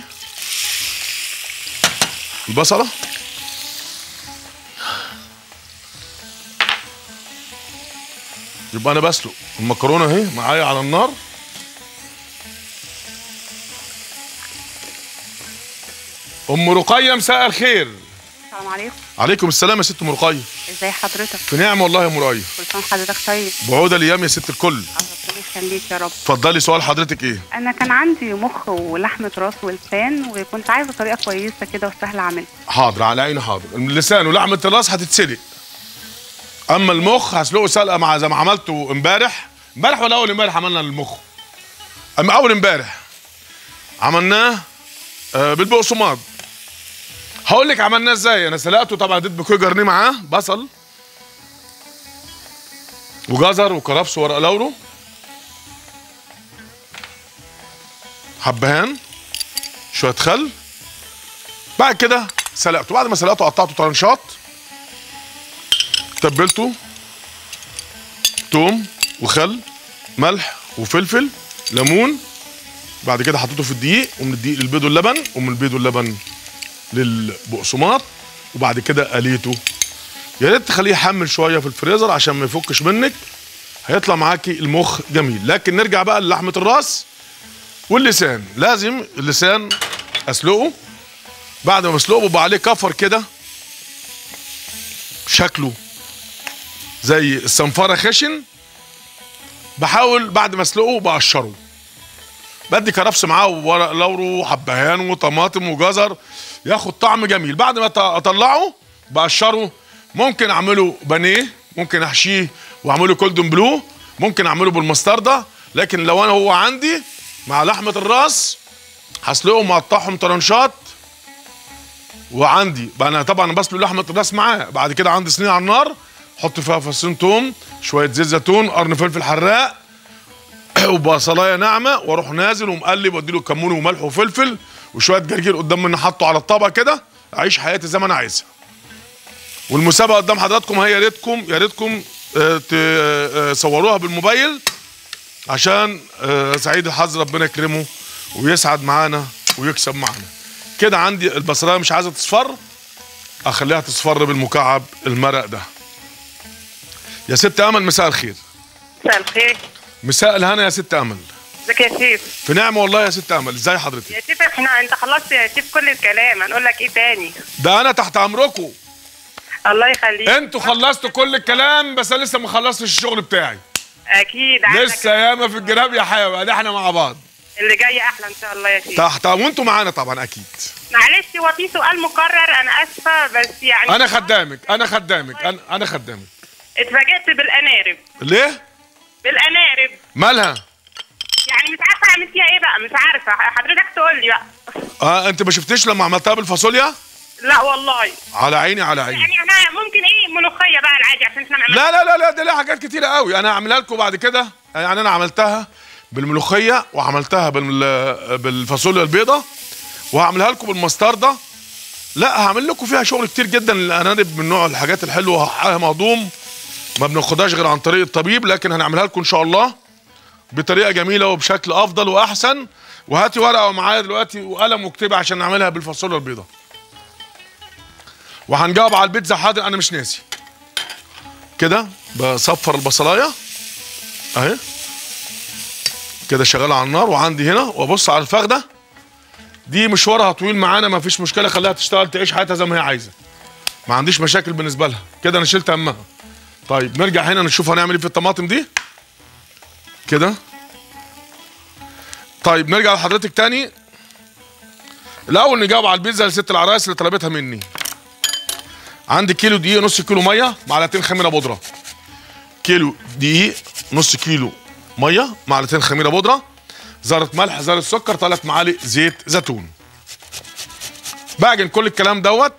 البصله يبقى انا بسلق المكرونه اهي معايا على النار ام رقيه مساء الخير السلام عليكم عليكم السلام يا ست ام رقيه ازي حضرتك في نعم والله يا ام رقيه كل سنه وحضرتك طيب بعودة الايام يا ست الكل ربنا يخليك يا رب اتفضلي سؤال حضرتك ايه انا كان عندي مخ ولحمه راس ولسان وكنت عايزه طريقه كويسه كده وسهله اعملها حاضر على عيني حاضر اللسان ولحمه الراس هتتسلق اما المخ هسلقه سلقه مع زي ما عملته امبارح امبارح ولا اول امبارح عملنا المخ اما اول امبارح عملناه آه بالبقسماط هقول لك عملناه ازاي انا سلقته طبعا اديت بكوي جرنيه معاه بصل وجزر وكرفس وورق لورو حبهان شويه خل بعد كده سلقته بعد ما سلقته قطعته طرنشات تبلته توم وخل ملح وفلفل ليمون بعد كده حطيته في الدقيق ومن الدقيق للبيض واللبن ومن البيض واللبن للبقسماط وبعد كده قليته يا ريت تخليه يحمل شويه في الفريزر عشان ما يفكش منك هيطلع معاكي المخ جميل لكن نرجع بقى للحمه الراس واللسان لازم اللسان اسلقه بعد ما اسلقه بيبقى عليه كفر كده شكله زي الصنفره خشن بحاول بعد ما اسلقه بقشره بدي كرفس معاه وورق لورو وحبهان وطماطم وجزر ياخد طعم جميل بعد ما أط- اطلعه بقشره ممكن اعمله بانيه ممكن احشيه واعمله كولدن بلو ممكن اعمله بالمستردة لكن لو انا هو عندي مع لحمه الراس هسلقهم واقطعهم طرنشات وعندي بقى انا طبعا بسلق لحمه الراس معاه بعد كده عندي صينيه على النار احط فيها فصين توم شويه زيت زيتون قرن فلفل حراق وبصلايه ناعمه واروح نازل ومقلب واديله كمون وملح وفلفل وشويه جرجير قدام مني حاطه على الطبق كده اعيش حياتي زي ما انا عايزها والمسابقه قدام حضراتكم هي يا ريتكم يا ريتكم آه، تصوروها بالموبايل عشان آه، سعيد الحظ ربنا يكرمه ويسعد معانا ويكسب معانا كده عندي البصلايه مش عايزه تصفر اخليها تصفر بالمكعب المرق ده يا ست امل مساء الخير مساء الخير مساء الهنا يا ست امل ازيك يا شيف في نعمه والله يا ست امل ازاي حضرتك يا شيف احنا انت خلصت يا شيف كل الكلام هنقول لك ايه تاني ده انا تحت امركم الله يخليك انتوا خلصتوا كل الكلام بس انا لسه ما خلصتش الشغل بتاعي اكيد عندك لسه ياما في الجناب يا حيوان احنا مع بعض اللي جاي احلى ان شاء الله يا شيف تحت وانتوا معانا طبعا اكيد معلش هو في سؤال مكرر انا اسفه بس يعني انا خدامك انا خدامك انا انا خدامك اتفاجئت بالانارب ليه بالانارب مالها يعني مش عارفه اعمل فيها ايه بقى مش عارفه حضرتك تقول لي بقى اه انت ما شفتيش لما عملتها بالفاصوليا لا والله على عيني على عيني يعني احنا ممكن ايه ملوخيه بقى العادي عشان احنا نعمل لا لا لا لا ده ليها حاجات كتيره قوي انا هعملها لكم بعد كده يعني انا عملتها بالملوخيه وعملتها بال- بالفاصوليا البيضاء وهعملها لكم بالمستردة لا هعمل لكم فيها شغل كتير جدا الانانب من نوع الحاجات الحلوه حقها مهضوم ما بناخدهاش غير عن طريق الطبيب لكن هنعملها لكم ان شاء الله بطريقه جميله وبشكل افضل واحسن وهاتي ورقه معايا دلوقتي وقلم واكتبي عشان نعملها بالفاصوليا البيضاء وهنجاوب على البيتزا حاضر انا مش ناسي كده بصفر البصلايه اهي كده شغاله على النار وعندي هنا وابص على الفخده دي مشوارها طويل معانا ما فيش مشكله خليها تشتغل تعيش حياتها زي ما هي عايزه ما عنديش مشاكل بالنسبه لها كده انا شلت همها طيب نرجع هنا نشوف هنعمل ايه في الطماطم دي كده طيب نرجع لحضرتك تاني الاول نجاوب على البيتزا لست العرايس اللي طلبتها مني عندي كيلو دقيق نص كيلو ميه معلقتين خميره بودره كيلو دقيق نص كيلو ميه معلقتين خميره بودره ذره ملح ذره سكر ثلاث معالق زيت زيتون بعجن كل الكلام دوت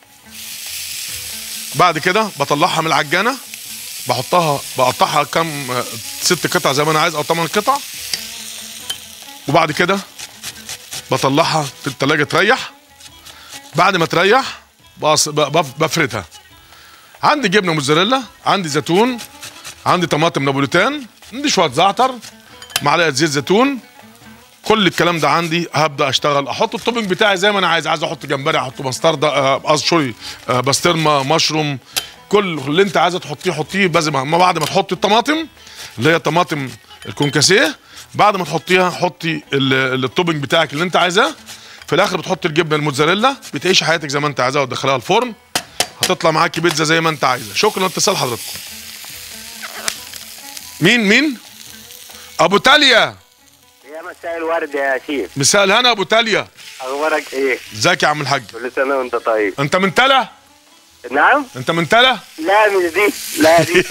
بعد كده بطلعها من العجانه بحطها بقطعها كام آه، ست قطع زي ما انا عايز او ثمان قطع وبعد كده بطلعها في التلاجة تريح بعد ما تريح بقص- ب- بف- بفردها عندي جبنه موتزاريلا عندي زيتون عندي طماطم نابوليتان عندي شويه زعتر معلقه زيت زيتون كل الكلام ده عندي هبدا اشتغل احط التوبنج بتاعي زي ما انا عايز عايز احط جمبري احط مستردة آه، قصدي سوري آه، بسطرمه مشروم كل اللي انت عايزه تحطيه حطيه بس ما ما بعد ما تحطي الطماطم اللي هي طماطم الكونكاسيه بعد ما تحطيها حطي ال- ال- التوبنج بتاعك اللي انت عايزاه في الاخر بتحطي الجبنه الموتزاريلا بتعيشي حياتك زي ما انت عايزاها وتدخليها الفرن هتطلع معاكي بيتزا زي ما انت عايزه شكرا لاتصال حضراتكم مين مين ابو تاليا يا مساء الورد يا شيف مساء الهنا ابو تاليا اخبارك ايه ازيك يا عم الحاج كل سنه وانت طيب انت من تلا نعم انت من تلا لا مش دي لا دي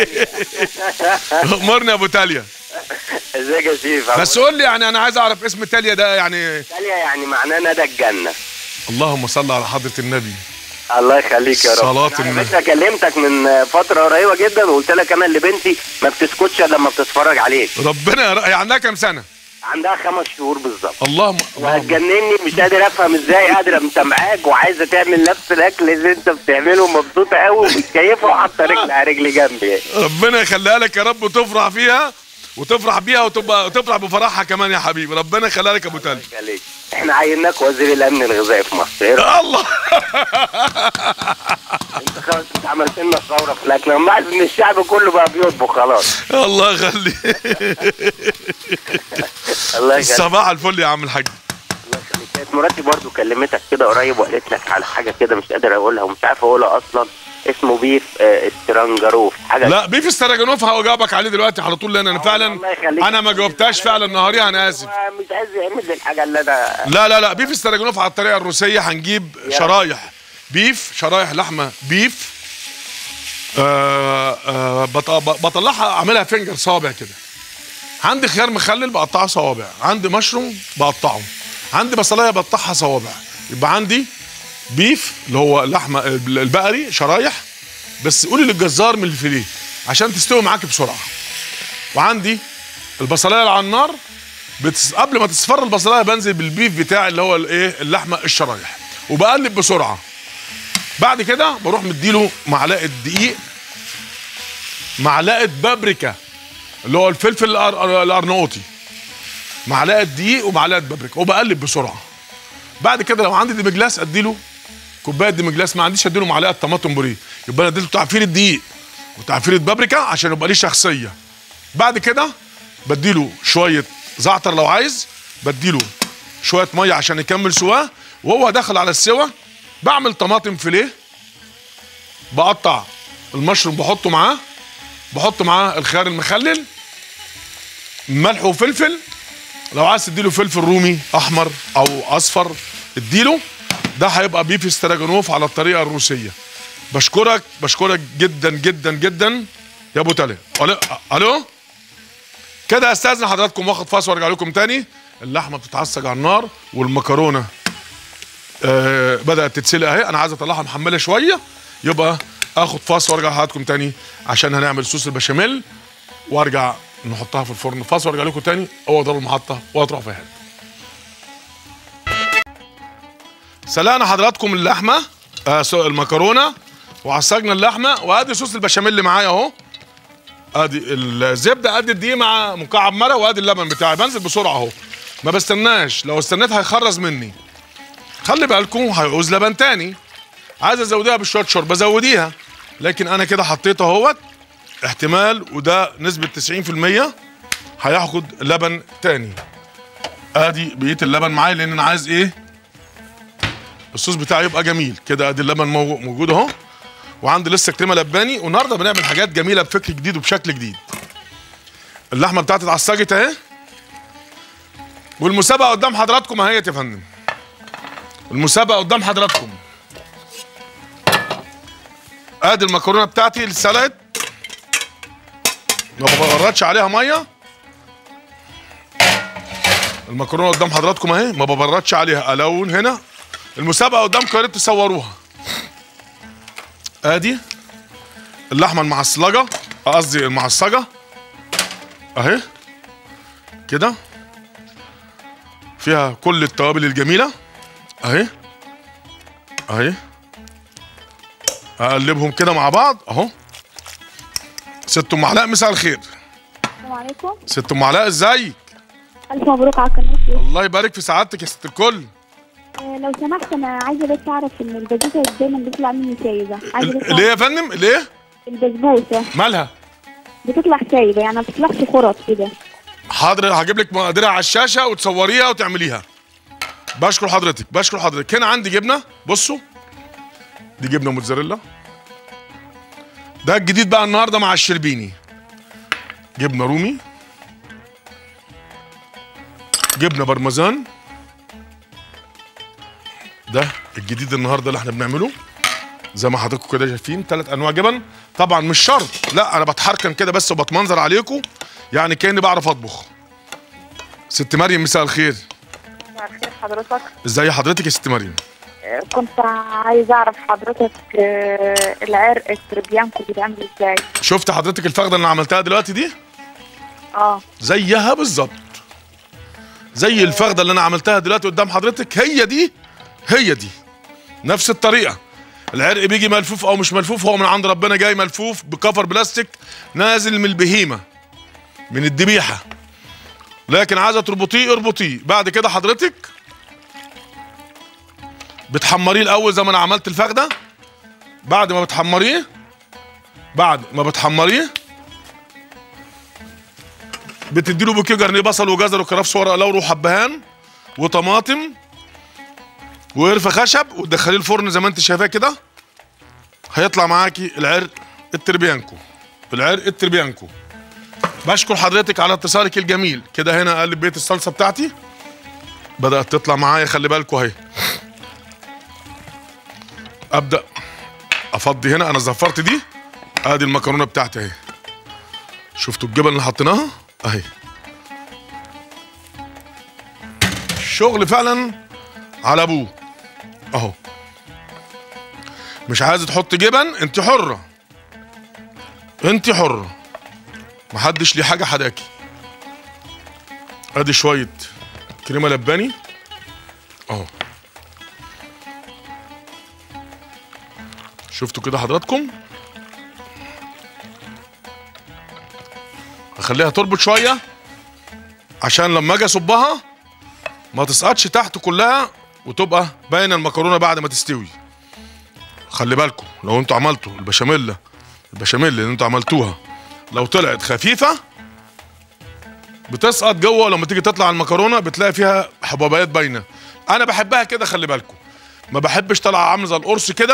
امرني يا ابو تاليا ازيك يا شيف بس قول لي يعني انا عايز اعرف اسم تاليا ده يعني تاليا يعني معناه ندى الجنه اللهم صل على حضره النبي الله يخليك يا رب صلاة أنا على النبي. فكره كلمتك من فتره قريبه جدا وقلت لك انا اللي بنتي ما بتسكتش إلا لما بتتفرج عليك ربنا يا ر- هي عندها كام سنه عندها خمس شهور بالظبط اللهم اللهم وهتجنني مش قادر افهم ازاي قادره متابعاك وعايزه تعمل نفس الاكل اللي انت بتعمله ومبسوطه قوي ومتكيفه وحاطه رجل على رجل جنبي يعني. ربنا يخليها لك يا رب وتفرح فيها وتفرح بيها وتبقى وتفرح بفرحها كمان يا حبيبي ربنا يخليها لك يا ابو تاليا يخليك. احنا عيناك وزير الامن الغذائي في مصر ايه رأيك؟ الله انت خلاص انت عملت لنا ثوره في الاكل انا بعد ان الشعب كله بقى بيطبخ خلاص الله يخليك الله يخليك صباح الفل يا عم الحاج الله يخليك كانت مراتي برضو كلمتك كده قريب وقالت لك على حاجه كده مش قادر اقولها ومش عارف اقولها اصلا اسمه بيف آه، استرانجاروف حاجه لا بيف استراجانوف هجاوبك عليه دلوقتي على طول لان انا فعلا الله يخليك. انا ما جاوبتهاش فعلا نهاري انا اسف مش عايز يعمل لي الحاجه اللي انا لا لا لا بيف استراجانوف على الطريقه الروسيه هنجيب شرايح بيف شرايح لحمه بيف آه آه بط- بطلعها اعملها فينجر صوابع كده عندي خيار مخلل بقطعه صوابع عندي مشروم بقطعه عندي بصلايه بقطعها صوابع يبقى عندي بيف اللي هو اللحمه البقري شرايح بس قولي للجزار من الفيليه عشان تستوي معاك بسرعه وعندي البصلايه اللي على النار بتس... قبل ما تصفر البصلايه بنزل بالبيف بتاعي اللي هو الايه اللحمه الشرايح وبقلب بسرعه بعد كده بروح مديله معلقه دقيق معلقه بابريكا اللي هو الفلفل الأر... الارناؤوطي معلقه دقيق ومعلقه بابريكا وبقلب بسرعه بعد كده لو عندي ديمجلاس اديله كوبايه ديمجلاس ما عنديش اديله معلقه طماطم بوريه يبقى انا اديته تعفير الدقيق وتعفير بابريكا عشان يبقى ليه شخصيه بعد كده بديله شويه زعتر لو عايز بديله شويه ميه عشان يكمل سواه وهو داخل على السوا بعمل طماطم فيليه بقطع المشروم بحطه معاه بحط معاه الخيار المخلل ملح وفلفل لو عايز تديله فلفل رومي احمر او اصفر اديله ده هيبقى بيف استراجانوف على الطريقه الروسيه بشكرك بشكرك جدا جدا جدا يا ابو تالي الو الو كده استاذن حضراتكم واخد فاصل وارجع لكم تاني اللحمه بتتعصج على النار والمكرونه آه بدات تتسلق اهي انا عايز اطلعها محمله شويه يبقى اخد فاصل وارجع لحضراتكم تاني عشان هنعمل صوص البشاميل وارجع نحطها في الفرن فاصل وارجع لكم تاني اوعوا تضربوا المحطه ولا تروحوا في حته سلقنا حضراتكم اللحمه آه سو- المكرونه وعصجنا اللحمه وادي صوص البشاميل اللي معايا اهو ادي الزبده ادي الدقيق مع مكعب مرق وادي اللبن بتاعي بنزل بسرعه اهو ما بستناش لو استنيت هيخرز مني خلي بالكم هيعوز لبن تاني عايز ازوديها بشويه شوربه زوديها لكن انا كده حطيت اهوت احتمال وده نسبه 90% هياخد لبن تاني ادي بقيه اللبن معايا لان انا عايز ايه الصوص بتاعي يبقى جميل كده ادي اللبن مو- موجود اهو وعندي لسه كريمه لباني والنهارده بنعمل حاجات جميله بفكر جديد وبشكل جديد اللحمه بتاعتي اتعصجت اهي والمسابقه قدام حضراتكم اهي يا فندم المسابقه قدام حضراتكم ادي المكرونه بتاعتي اللي اتسلقت ما ببردش عليها ميه المكرونه قدام حضراتكم اهي ما ببردش عليها الون هنا المسابقه قدامكم يا ريت تصوروها ادي اللحمه المعصلجه قصدي المعصجه اهي كده فيها كل التوابل الجميله اهي اهي اقلبهم كده مع بعض اهو ست ام علاء مساء الخير السلام عليكم ست ام علاء ازيك ألف مبروك على القناة الله يبارك في سعادتك يا ست الكل آه، لو سمحت أنا عايزة بس أعرف إن البسبوسة دايما بتطلع مني سايبة عايزة بس ال- ليه يا فندم ليه البسبوسة مالها بتطلع سايبة يعني ما بتطلعش خرط كده حاضر هجيب لك مقاديرها على الشاشه وتصوريها وتعمليها بشكر حضرتك بشكر حضرتك هنا عندي جبنه بصوا دي جبنه موتزاريلا ده الجديد بقى النهارده مع الشربيني جبنه رومي جبنه برمجان ده الجديد النهارده اللي احنا بنعمله زي ما حضراتكم كده شايفين ثلاث انواع جبن طبعا مش شرط لا انا بتحركن كده بس وبتمنظر عليكم يعني كاني بعرف اطبخ ست مريم مساء الخير خير حضرتك ازاي حضرتك يا ست مريم آه، كنت عايز اعرف حضرتك آه، العرق التربيانكو بيتعمل ازاي شفت حضرتك الفخده اللي أنا عملتها دلوقتي دي اه زيها بالظبط زي الفخده اللي انا عملتها دلوقتي قدام حضرتك هي دي هي دي نفس الطريقه العرق بيجي ملفوف او مش ملفوف هو من عند ربنا جاي ملفوف بكفر بلاستيك نازل من البهيمه من الذبيحه لكن عايزه تربطيه اربطيه بعد كده حضرتك بتحمريه الاول زي ما انا عملت الفخده بعد ما بتحمريه بعد ما بتحمريه بتديله بوكيه جرنيه بصل وجزر وكرفس ورق لورا وحبهان وطماطم وقرفه خشب وتدخليه الفرن زي ما انت شايفاه كده هيطلع معاكي العرق التربيانكو العرق التربيانكو بشكر حضرتك على اتصالك الجميل كده هنا قلب بيت الصلصه بتاعتي بدات تطلع معايا خلي بالكوا اهي ابدا افضي هنا انا زفرت دي ادي المكرونه بتاعتي اهي شفتوا الجبن اللي حطيناها اهي الشغل فعلا على ابوه اهو مش عايزه تحط جبن انت حره انت حره محدش ليه حاجه حداكي ادي شويه كريمه لباني اهو شفتوا كده حضراتكم هخليها تربط شويه عشان لما اجي اصبها ما تسقطش تحت كلها وتبقى باينه المكرونه بعد ما تستوي خلي بالكم لو انتوا عملتوا البشاميل البشاميل اللي انتوا عملتوها لو طلعت خفيفه بتسقط جوه ولما تيجي تطلع المكرونه بتلاقي فيها حبوبات باينه انا بحبها كده خلي بالكم ما بحبش طالعه عامله زي القرص كده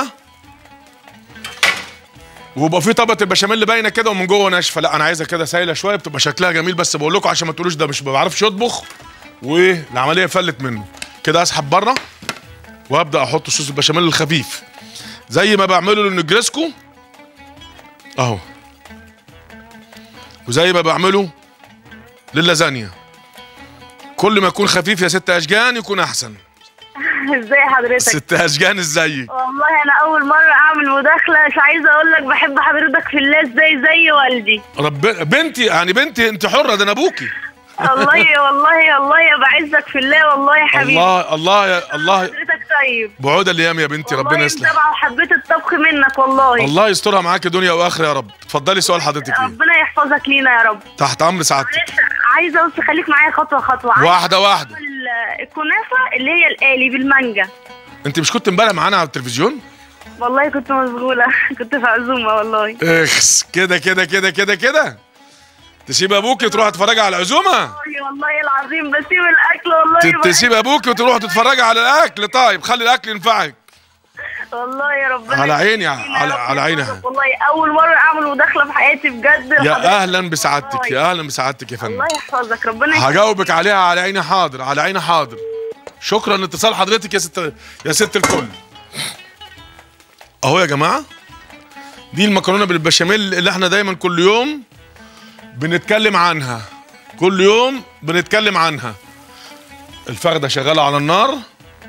ويبقى في طبقه البشاميل باينه كده ومن جوه ناشفه لا انا عايزها كده سايله شويه بتبقى شكلها جميل بس بقول لكم عشان ما تقولوش ده مش ما بعرفش يطبخ والعمليه فلت منه كده اسحب بره وابدا احط صوص البشاميل الخفيف زي ما بعمله للنجرسكو اهو وزي ما بعمله للازانيا كل ما يكون خفيف يا ست اشجان يكون احسن ازاي حضرتك ست اشجان ازيك والله انا اول مره اعمل مداخله مش عايزه اقول لك بحب حضرتك في الله ازاي زي والدي ربنا بنتي يعني بنتي انت حره ده انا ابوكي والله والله والله بعزك في الله والله يا حبيبي الله الله يا الله حضرتك طيب بعود الايام يا بنتي ربنا والله يصلح متابعه وحبيت الطبخ منك والله الله يسترها معاكي دنيا واخره يا رب اتفضلي سؤال حضرتك ايه ربنا يحفظك لينا يا رب تحت امر سعادتك معلش عايزه بس خليك معايا خطوه خطوه عايزة واحده واحده ال- الكنافه اللي هي الآلي بالمانجا انت مش كنت امبارح معانا على التلفزيون والله كنت مشغوله كنت في عزومه والله اخس كده كده كده كده كده تسيب ابوك تروح تتفرج على العزومه والله والله العظيم بسيب الاكل والله ت- بحب- تسيب ابوك وتروح تتفرج على الاكل طيب خلي الاكل ينفعك والله يا ربنا على عيني يخلينا يا على رب على عينها يحفظك. والله اول مره اعمل مداخله في حياتي بجد يا حضرتك. اهلا بسعادتك يا اهلا بسعادتك يا فندم الله يحفظك ربنا يخليك. هجاوبك عليها على عيني حاضر على عيني حاضر شكرا لاتصال حضرتك يا ست يا ست الكل اهو يا جماعه دي المكرونه بالبشاميل اللي احنا دايما كل يوم بنتكلم عنها كل يوم بنتكلم عنها الفخده شغاله على النار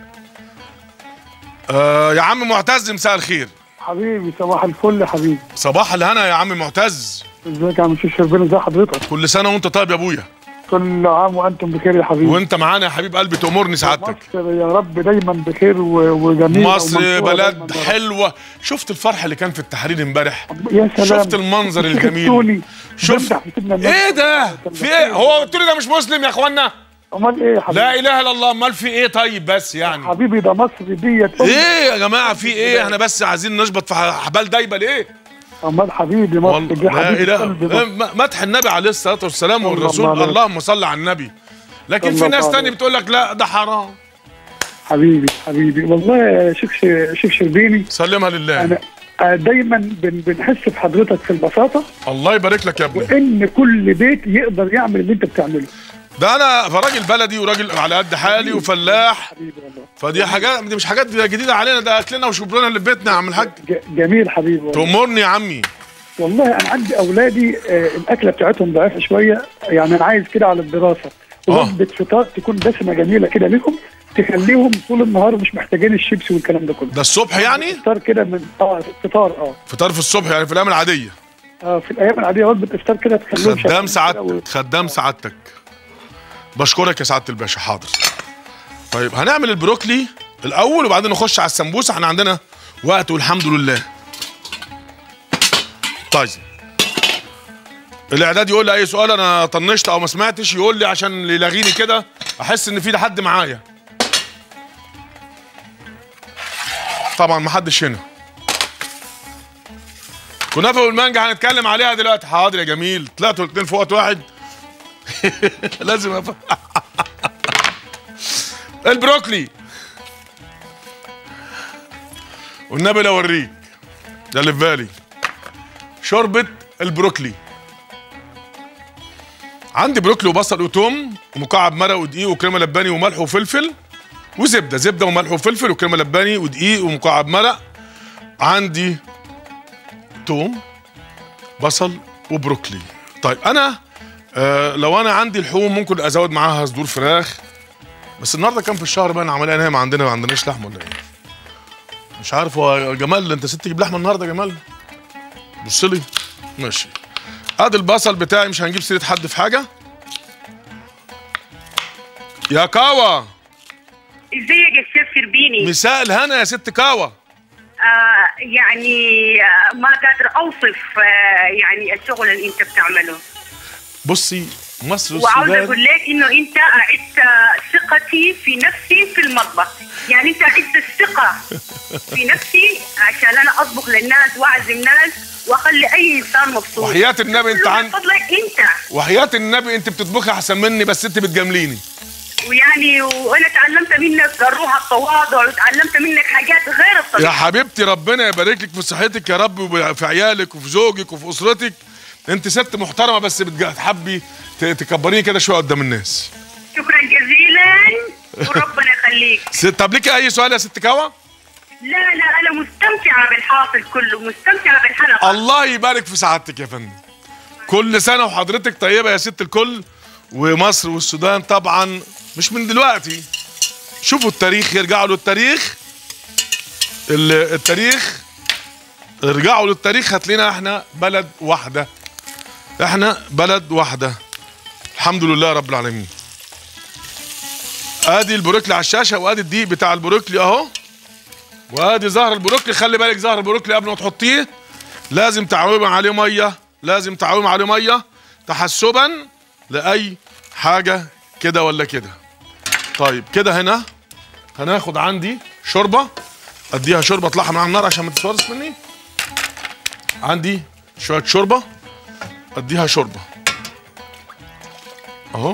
آه يا عم معتز مساء الخير حبيبي صباح الفل يا حبيبي صباح الهنا يا عم معتز ازيك يا عم شيخ ربنا ازي حضرتك كل سنه وانت طيب يا ابويا كل عام وانتم بخير يا حبيبي وانت معانا يا حبيب قلبي تأمرني سعادتك مصر يا رب دايما بخير و- وجميل مصر ومنصورة بلد دايماً يا رب. حلوه شفت الفرح اللي كان في التحرير امبارح يا سلام شفت المنظر الشيخ الجميل السوني شفت بيمدح في سيدنا النبي. ايه ده في ايه هو قلت لي ده مش مسلم يا اخوانا امال ايه يا حبيبي لا اله الا الله امال في ايه طيب بس يعني حبيبي ده مصر ديت أم- ايه يا جماعه في ايه احنا بس عايزين نشبط في حبال دايبه ليه امال حبيبي مصر والله دي لا حبيبي اله قلبي إيه، مصر. م- مدح النبي عليه الصلاه والسلام الله والرسول عليه. اللهم صل على النبي لكن في الله ناس عليه. تاني بتقول لك لا ده حرام حبيبي حبيبي والله يا شيخ شيخ شربيني سلمها لله انا آه، دايما بن- بنحس بحضرتك في البساطه الله يبارك لك يا ابني وان كل بيت يقدر يعمل اللي انت بتعمله ده انا راجل بلدي وراجل على قد حالي وفلاح حبيبي والله فدي حاجات دي مش حاجات جديده علينا ده اكلنا وشربنا اللي في بيتنا يا عم الحاج ج- جميل حبيبي والله. تأمرني يا عمي والله انا عندي اولادي آه، الاكله بتاعتهم ضعيفه شويه يعني انا عايز كده على الدراسه آه. وجبه فطار تكون دسمه جميله كده لهم تخليهم طول النهار مش محتاجين الشيبسي والكلام ده كله ده الصبح يعني فطار كده من اه فطار اه فطار في الصبح يعني في الايام العاديه اه في الايام العاديه وجبه افطار كده تخليهم شغالين خدام كده و- سعادتك خدام سعادتك بشكرك يا سعاده الباشا حاضر طيب هنعمل البروكلي الاول وبعدين نخش على السمبوسه احنا عندنا وقت والحمد لله طيب الاعداد يقول لي اي سؤال انا طنشت او ما سمعتش يقول لي عشان اللي يلاغيني كده احس ان في حد معايا طبعا ما حدش هنا كنافه والمانجا هنتكلم عليها دلوقتي حاضر يا جميل طلعتوا الاثنين في وقت واحد لازم أف... البروكلي والنبي لو اوريك ده اللي في بالي شوربه البروكلي عندي بروكلي وبصل وتوم ومكعب مرق ودقيق وكريمه لباني وملح وفلفل وزبده زبده وملح وفلفل وكريمه لباني ودقيق ومكعب مرق عندي توم بصل وبروكلي طيب انا آه لو انا عندي لحوم ممكن ازود معاها صدور فراخ بس النهارده كان في الشهر بقى العمليه نايم عندنا ما عندناش لحمه ولا ايه مش عارف هو جمال انت ست تجيب لحمه النهارده يا جمال بص لي ماشي ادي البصل بتاعي مش هنجيب سيره حد في حاجه يا كاوا ازيك يا شيف شربيني مساء الهنا يا ست كاوا آه يعني آه ما قادر اوصف آه يعني الشغل اللي انت بتعمله بصي مصر وعاوز والسودان اقول لك انه انت اعدت ثقتي في نفسي في المطبخ يعني انت اعدت الثقه في نفسي عشان انا اطبخ للناس واعزم ناس واخلي اي انسان مبسوط وحياة النبي انت كله عن من فضلك انت وحياه النبي انت بتطبخي احسن مني بس انت بتجامليني ويعني وانا اتعلمت منك الروح التواضع واتعلمت منك حاجات غير يا الطبيعيه حبيبتي ربنا يبارك لك في صحتك يا رب وفي عيالك وفي زوجك وفي اسرتك انت ست محترمه بس بتحبي ت- تكبريني كده شويه قدام الناس شكرا جزيلا وربنا يخليك ست طب ليكي اي سؤال يا ست كوا لا لا انا مستمتعه بالحاصل كله مستمتعه بالحلقه الله يبارك في سعادتك يا فندم كل سنه وحضرتك طيبه يا ست الكل ومصر والسودان طبعا مش من دلوقتي شوفوا التاريخ يرجعوا للتاريخ ال- التاريخ ارجعوا للتاريخ هتلاقينا احنا بلد واحده احنا بلد واحده الحمد لله رب العالمين ادي البروكلي على الشاشه وادي الدقيق بتاع البروكلي اهو وادي زهر البروكلي خلي بالك زهر البروكلي قبل ما تحطيه لازم تعومي عليه ميه لازم تعومي عليه ميه تحسبا لاي حاجه كده ولا كده طيب كده هنا هناخد عندي شوربه اديها شوربه اطلعها من على النار عشان ما تتورث مني عندي شويه شوربه اديها شوربه اهو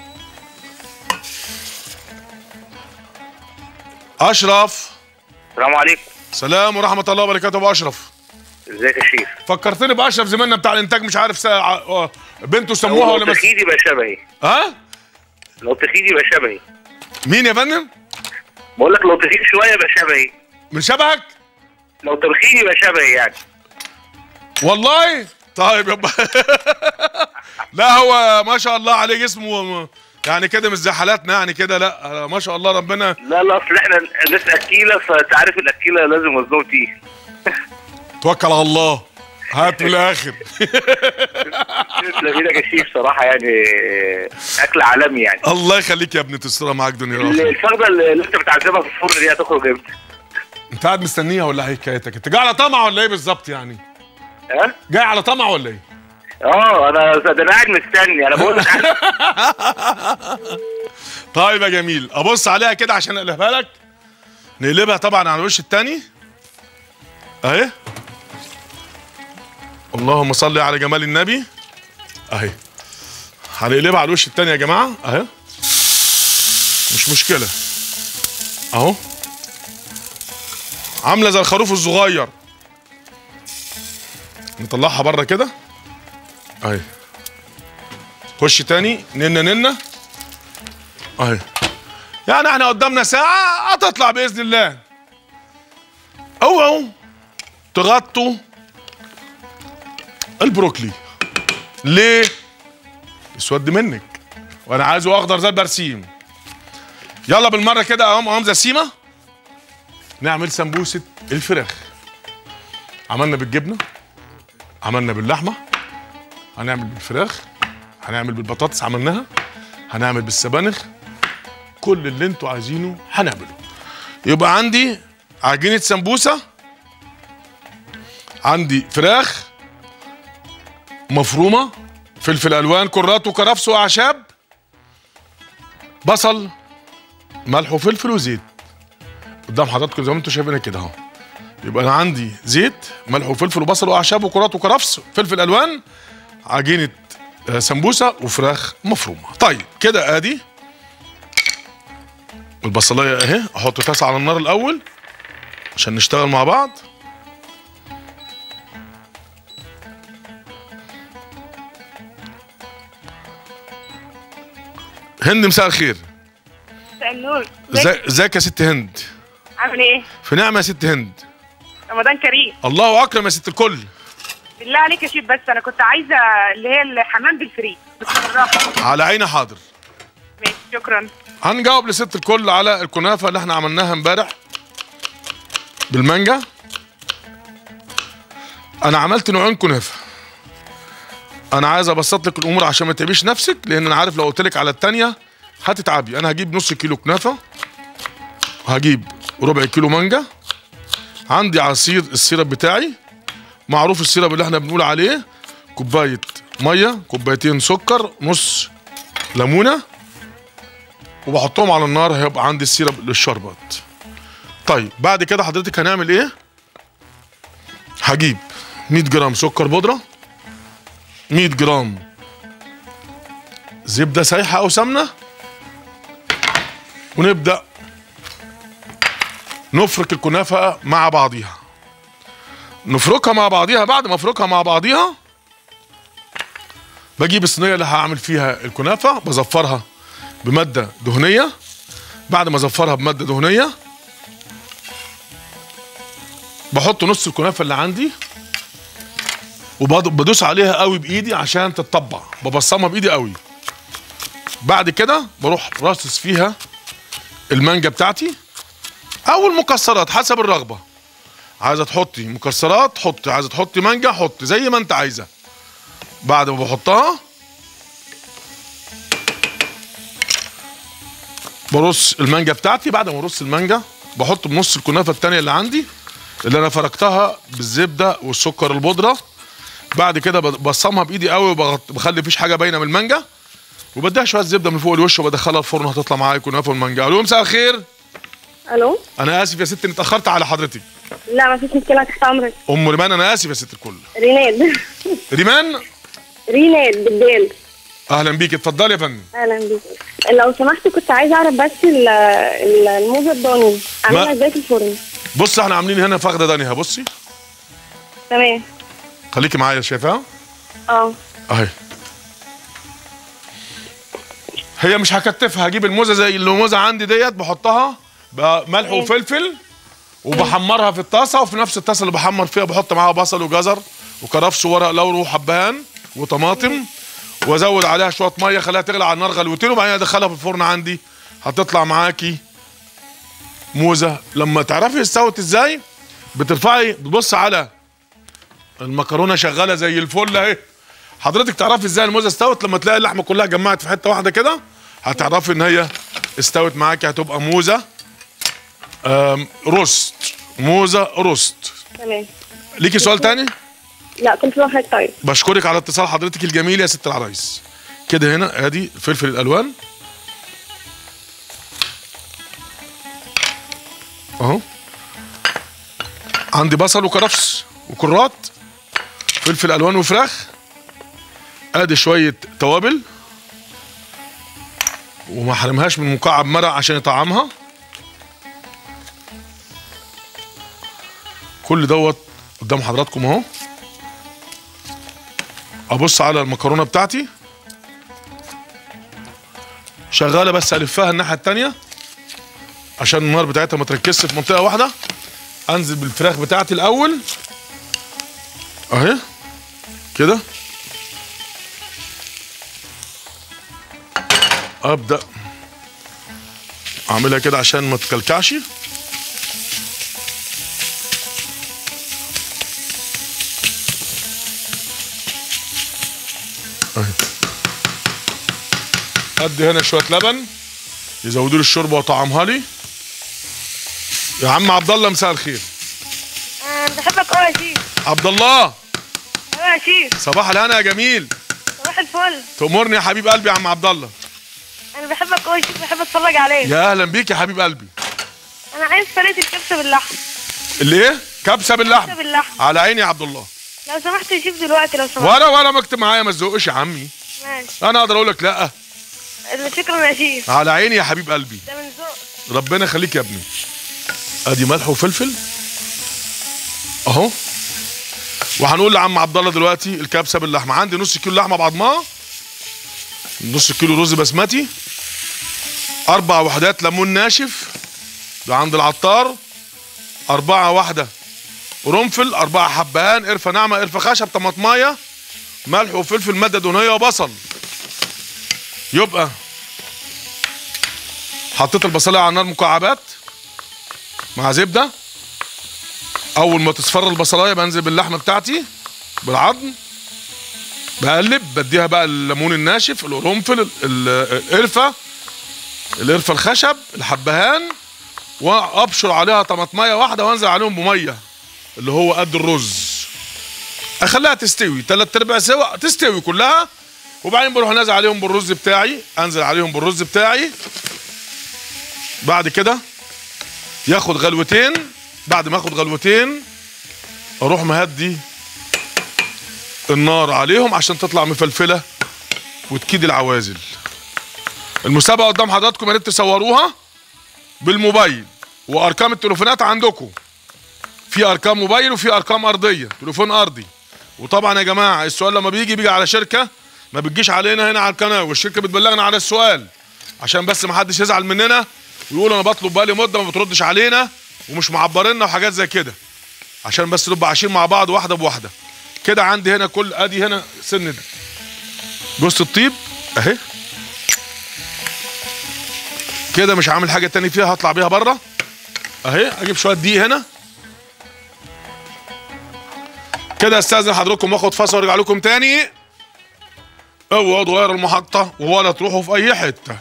اشرف السلام عليكم سلام ورحمه الله وبركاته ابو اشرف ازيك يا شيخ فكرتني باشرف زميلنا بتاع الانتاج مش عارف ساعة آه، بنته سموها ولا لو بس تخيل يبقى شبهي ها لو تخيل يبقى شبهي مين يا فندم بقول لك لو تخيل شويه يبقى شبهي من شبهك لو ترخيني يبقى شبهي يعني والله طيب يبقى لا هو ما شاء الله عليه جسمه يعني كده مش زي حالاتنا يعني كده لا ما شاء الله ربنا لا لا اصل احنا ناس اكيله فتعرف الاكيله لازم وزنهم تقيل توكل على الله هات من الاخر تسلم ايدك يا شيخ صراحه يعني اكل عالمي يعني الله يخليك يا ابني تستر معاك دنيا راحة. الفخده اللي انت بتعذبها في الفرن دي هتخرج امتى؟ انت قاعد مستنيها ولا ايه حكايتك انت جاي على طمع ولا ايه بالظبط يعني ها؟ جاي على طمع ولا ايه اه انا ده انا قاعد مستني انا بقول لك طيب يا جميل ابص عليها كده عشان اقلبها لك نقلبها طبعا على الوش التاني اهي اللهم صل على جمال النبي اهي هنقلبها على الوش التاني يا جماعه اهي مش مشكله اهو عامله زي الخروف الصغير نطلعها بره كده اهي خش تاني ننا ننا اهي يعني احنا قدامنا ساعة هتطلع بإذن الله اوعوا تغطوا البروكلي ليه؟ يسود منك وانا عايزه اخضر زي البرسيم يلا بالمرة كده اقوم اقوم زي سيما نعمل سمبوسة الفراخ عملنا بالجبنة عملنا باللحمة هنعمل بالفراخ هنعمل بالبطاطس عملناها هنعمل بالسبانخ كل اللي انتوا عايزينه هنعمله يبقى عندي عجينة سمبوسة عندي فراخ مفرومة فلفل ألوان كرات وكرفس وأعشاب بصل ملح وفلفل وزيت قدام حضراتكم زي ما انتم شايفين كده اهو يبقى انا عندي زيت ملح وفلفل وبصل واعشاب وكرات وكرفس فلفل الوان عجينه آه، سمبوسه وفراخ مفرومه طيب كده ادي البصلايه اهي احط طاسه على النار الاول عشان نشتغل مع بعض هند مساء الخير مساء النور ازاي- ازيك يا ست هند عامل ايه؟ في نعمه يا ست هند رمضان كريم الله اكرم يا ست الكل بالله عليك يا شيف بس انا كنت عايزه اللي هي الحمام بالفريك بس بالراحه على عيني حاضر ماشي شكرا هنجاوب لست الكل على الكنافه اللي احنا عملناها امبارح بالمانجا انا عملت نوعين كنافه انا عايز ابسط لك الامور عشان ما تتعبيش نفسك لان انا عارف لو قلت لك على التانية هتتعبي انا هجيب نص كيلو كنافه هجيب ربع كيلو مانجا عندي عصير السيرب بتاعي معروف السيرب اللي احنا بنقول عليه كوبايه ميه كوبايتين سكر نص ليمونه وبحطهم على النار هيبقى عندي السيرب للشربات طيب بعد كده حضرتك هنعمل ايه هجيب 100 جرام سكر بودره 100 جرام زبده سايحه او سمنه ونبدا نفرك الكنافه مع بعضيها نفركها مع بعضيها بعد ما افركها مع بعضيها بجيب الصينيه اللي هعمل فيها الكنافه بزفرها بماده دهنيه بعد ما ازفرها بماده دهنيه بحط نص الكنافه اللي عندي وبدوس عليها قوي بايدي عشان تتطبع ببصمها بايدي قوي بعد كده بروح راصص فيها المانجا بتاعتي او المكسرات حسب الرغبه عايزه تحطي مكسرات حطي عايزه تحطي مانجا حطي زي ما انت عايزه بعد ما بحطها برص المانجا بتاعتي بعد ما ارص المانجا بحط بنص الكنافه التانية اللي عندي اللي انا فركتها بالزبده والسكر البودره بعد كده بصمها بايدي قوي وبخلي مفيش حاجه باينه من المانجا وبديها شويه زبده من فوق الوش وبدخلها الفرن هتطلع معايا كنافه والمانجا الو مساء الخير الو انا اسف يا ست اني اتاخرت على حضرتك لا ما فيش مشكله تحت امرك ام ريمان انا اسف يا ست الكل ريناد ريمان ريناد بالدال اهلا بيك اتفضلي يا فندم اهلا بيك لو سمحت كنت عايزه اعرف بس ال- ال- الموزه الضاني اعملها ازاي في الفرن بص احنا عاملين هنا فخده دانيها بصي تمام خليكي معايا شايفاها اه اهي هي مش هكتفها هجيب الموزه زي الموزه عندي ديت بحطها بملح إيه. وفلفل وبحمرها في الطاسه وفي نفس الطاسه اللي بحمر فيها بحط معاها بصل وجزر وكرفس وورق لوري وحبهان وطماطم وازود عليها شويه ميه خليها تغلي على النار غلوتين وبعدين ادخلها في الفرن عندي هتطلع معاكي موزه لما تعرفي استوت ازاي بترفعي تبص على المكرونه شغاله زي الفل اهي حضرتك تعرفي ازاي الموزه استوت لما تلاقي اللحمه كلها جمعت في حته واحده كده هتعرفي ان هي استوت معاكي هتبقى موزه آم، روست موزه روست تمام ليكي سؤال تاني لا كنت واحد طيب بشكرك على اتصال حضرتك الجميل يا ست العرايس كده هنا ادي فلفل الالوان اهو عندي بصل وكرفس وكرات فلفل الوان وفراخ ادي شويه توابل وما حرمهاش من مكعب مرق عشان يطعمها كل دوت قدام حضراتكم اهو ابص على المكرونه بتاعتي شغاله بس الفها الناحيه التانية عشان النار بتاعتها ما تركزش في منطقه واحده انزل بالفراخ بتاعتي الاول اهي كده ابدا اعملها كده عشان ما تكلكعش اهي ادي هنا شويه لبن يزودوا لي الشوربه وطعمها لي يا عم عبد الله مساء الخير انا بحبك قوي يا شيف عبد الله قوي يا شيف صباح الهنا يا جميل صباح الفل تأمرني يا حبيب قلبي يا عم عبد الله انا بحبك قوي يا شيف بحب اتفرج عليك يا اهلا بيك يا حبيب قلبي انا عايز طريقه الكبسه باللحم اللي ايه كبسه باللحم كبسه باللحم على عيني يا عبد الله لو سمحت يا شيف دلوقتي لو سمحت ولا ولا مكتب معايا ما تزقش يا عمي ماشي انا اقدر اقول لك لا شكرا يا شيف على عيني يا حبيب قلبي ده من ذوق ربنا يخليك يا ابني ادي ملح وفلفل اهو وهنقول لعم عبد الله دلوقتي الكبسه باللحمه عندي نص كيلو لحمه بعضمها نص كيلو رز بسمتي اربع وحدات ليمون ناشف ده عند العطار اربعه واحده قرنفل اربعه حبهان قرفه ناعمه قرفه خشب طماطمايه ملح وفلفل ماده دهنيه وبصل يبقى حطيت البصلايه على النار مكعبات مع زبده اول ما تصفر البصلايه بنزل باللحمه بتاعتي بالعظم بقلب بديها بقى الليمون الناشف القرنفل ال- ال- القرفه القرفه الخشب الحبهان وابشر عليها طماطميه واحده وانزل عليهم بميه اللي هو قد الرز اخليها تستوي تلات ارباع سوا تستوي كلها وبعدين بروح نازل عليهم بالرز بتاعي انزل عليهم بالرز بتاعي بعد كده ياخد غلوتين بعد ما اخد غلوتين اروح مهدي النار عليهم عشان تطلع مفلفله وتكيد العوازل المسابقه قدام حضراتكم يا ريت تصوروها بالموبايل وارقام التليفونات عندكم في ارقام موبايل وفي ارقام ارضيه تليفون ارضي وطبعا يا جماعه السؤال لما بيجي بيجي على شركه ما بتجيش علينا هنا على القناه والشركه بتبلغنا على السؤال عشان بس ما حدش يزعل مننا ويقول انا بطلب بقالي مده ما بتردش علينا ومش معبريننا وحاجات زي كده عشان بس نبقى عايشين مع بعض واحده بواحده كده عندي هنا كل ادي هنا سن جوز الطيب اهي كده مش عامل حاجه تاني فيها هطلع بيها بره اهي اجيب شويه دقيق هنا كده استاذن حضراتكم واخد فاصل وارجع لكم تاني اوعوا تغيروا المحطه ولا تروحوا في اي حته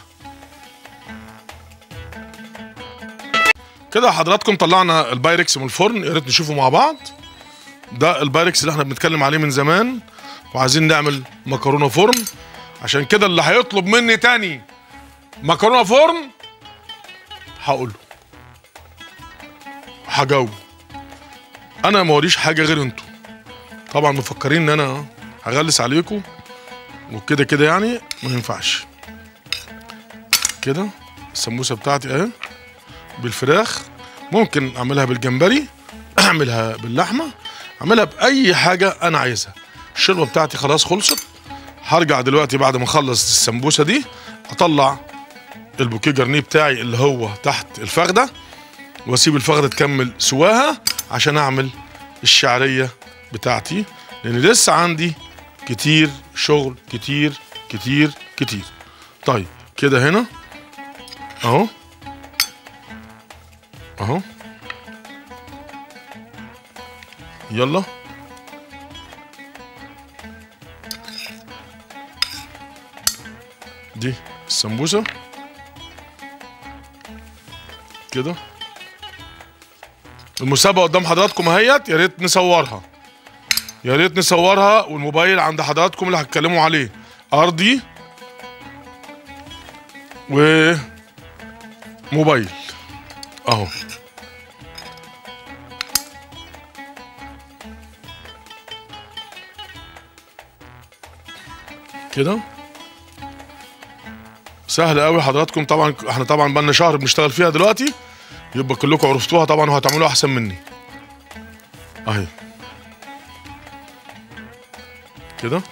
كده حضراتكم طلعنا البايركس من الفرن يا ريت نشوفه مع بعض ده البايركس اللي احنا بنتكلم عليه من زمان وعايزين نعمل مكرونه فرن عشان كده اللي هيطلب مني تاني مكرونه فرن هقول له هجاوبه انا ما وريش حاجه غير انتوا طبعا مفكرين ان انا هغلس عليكم وكده كده يعني ما ينفعش كده السموسه بتاعتي اهي بالفراخ ممكن اعملها بالجمبري اعملها باللحمه اعملها باي حاجه انا عايزها الشوربه بتاعتي خلاص خلصت هرجع دلوقتي بعد ما اخلص السمبوسه دي اطلع البوكيه جرنيه بتاعي اللي هو تحت الفخده واسيب الفخده تكمل سواها عشان اعمل الشعريه بتاعتي لان لسه عندي كتير شغل كتير كتير كتير طيب كده هنا اهو اهو يلا دي السمبوسه كده المسابقه قدام حضراتكم اهيت يا ريت نصورها يا ريت نصورها والموبايل عند حضراتكم اللي هتكلموا عليه ارضي و موبايل اهو كده سهل قوي حضراتكم طبعا احنا طبعا بقالنا شهر بنشتغل فيها دلوقتي يبقى كلكم عرفتوها طبعا وهتعملوها احسن مني اهي كده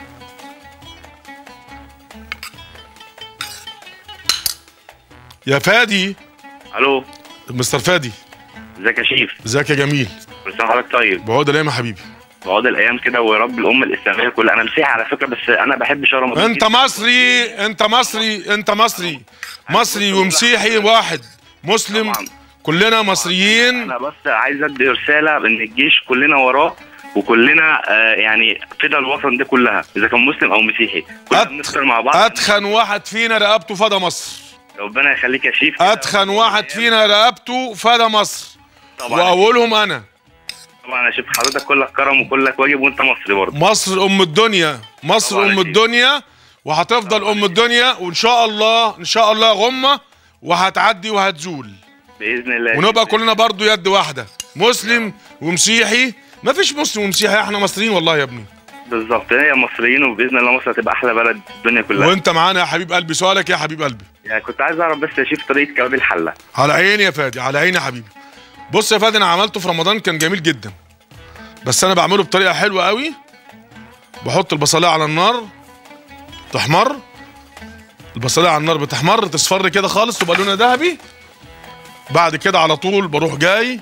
يا فادي الو مستر فادي ازيك يا شيف ازيك يا جميل كل سنه وحضرتك طيب بعود الايام يا حبيبي بعود الايام كده ويا رب الامه الاسلاميه كلها انا مسيحي على فكره بس انا بحب شهر رمضان انت مصري انت مصري انت مصري مصري ومسيحي واحد مسلم كلنا مصريين انا بس عايز ادي رساله ان الجيش كلنا وراه وكلنا آه يعني فدا الوطن دي كلها اذا كان مسلم او مسيحي كلنا بنفطر مع بعض اتخن واحد فينا رقبته فدا مصر ربنا يخليك يا شيف اتخن واحد فينا رقبته فدا مصر طبعا واولهم انا طبعا يا شيف حضرتك كلك كرم وكلك واجب وانت مصري برضه مصر ام الدنيا مصر ام الدنيا وهتفضل ام الدنيا وان شاء الله ان شاء الله غمه وهتعدي وهتزول باذن الله ونبقى كلنا برضو يد واحده مسلم ومسيحي ما فيش مسلم ومسيحي احنا مصريين والله يا ابني بالظبط هي مصريين وباذن الله مصر هتبقى احلى بلد في الدنيا كلها وانت معانا يا حبيب قلبي سؤالك يا حبيب قلبي يعني كنت عايز اعرف بس يا شيف طريقه كباب الحله على عيني يا فادي على عيني يا حبيبي بص يا فادي انا عملته في رمضان كان جميل جدا بس انا بعمله بطريقه حلوه قوي بحط البصلايه على النار تحمر البصلايه على النار بتحمر تصفر كده خالص تبقى لونها ذهبي بعد كده على طول بروح جاي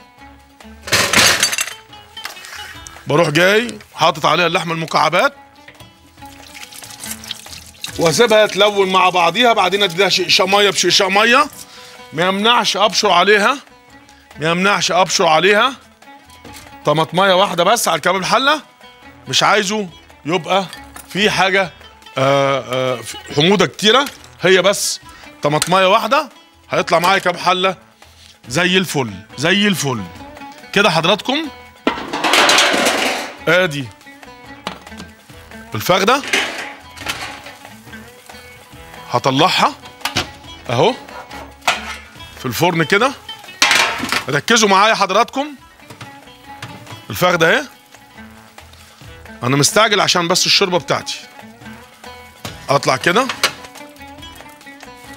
بروح جاي حاطط عليها اللحمه المكعبات واسيبها تلون مع بعضيها بعدين اديها شقشاق ميه بشقشاق ميه ما يمنعش ابشر عليها ما يمنعش ابشر عليها طماطمايه واحده بس على الكباب الحله مش عايزه يبقى في حاجه آآ آآ حموضه كتيره هي بس طماطمايه واحده هيطلع معايا كباب حله زي الفل زي الفل كده حضراتكم ادي الفخده هطلعها اهو في الفرن كده ركزوا معايا حضراتكم الفخده اهي انا مستعجل عشان بس الشوربه بتاعتي اطلع كده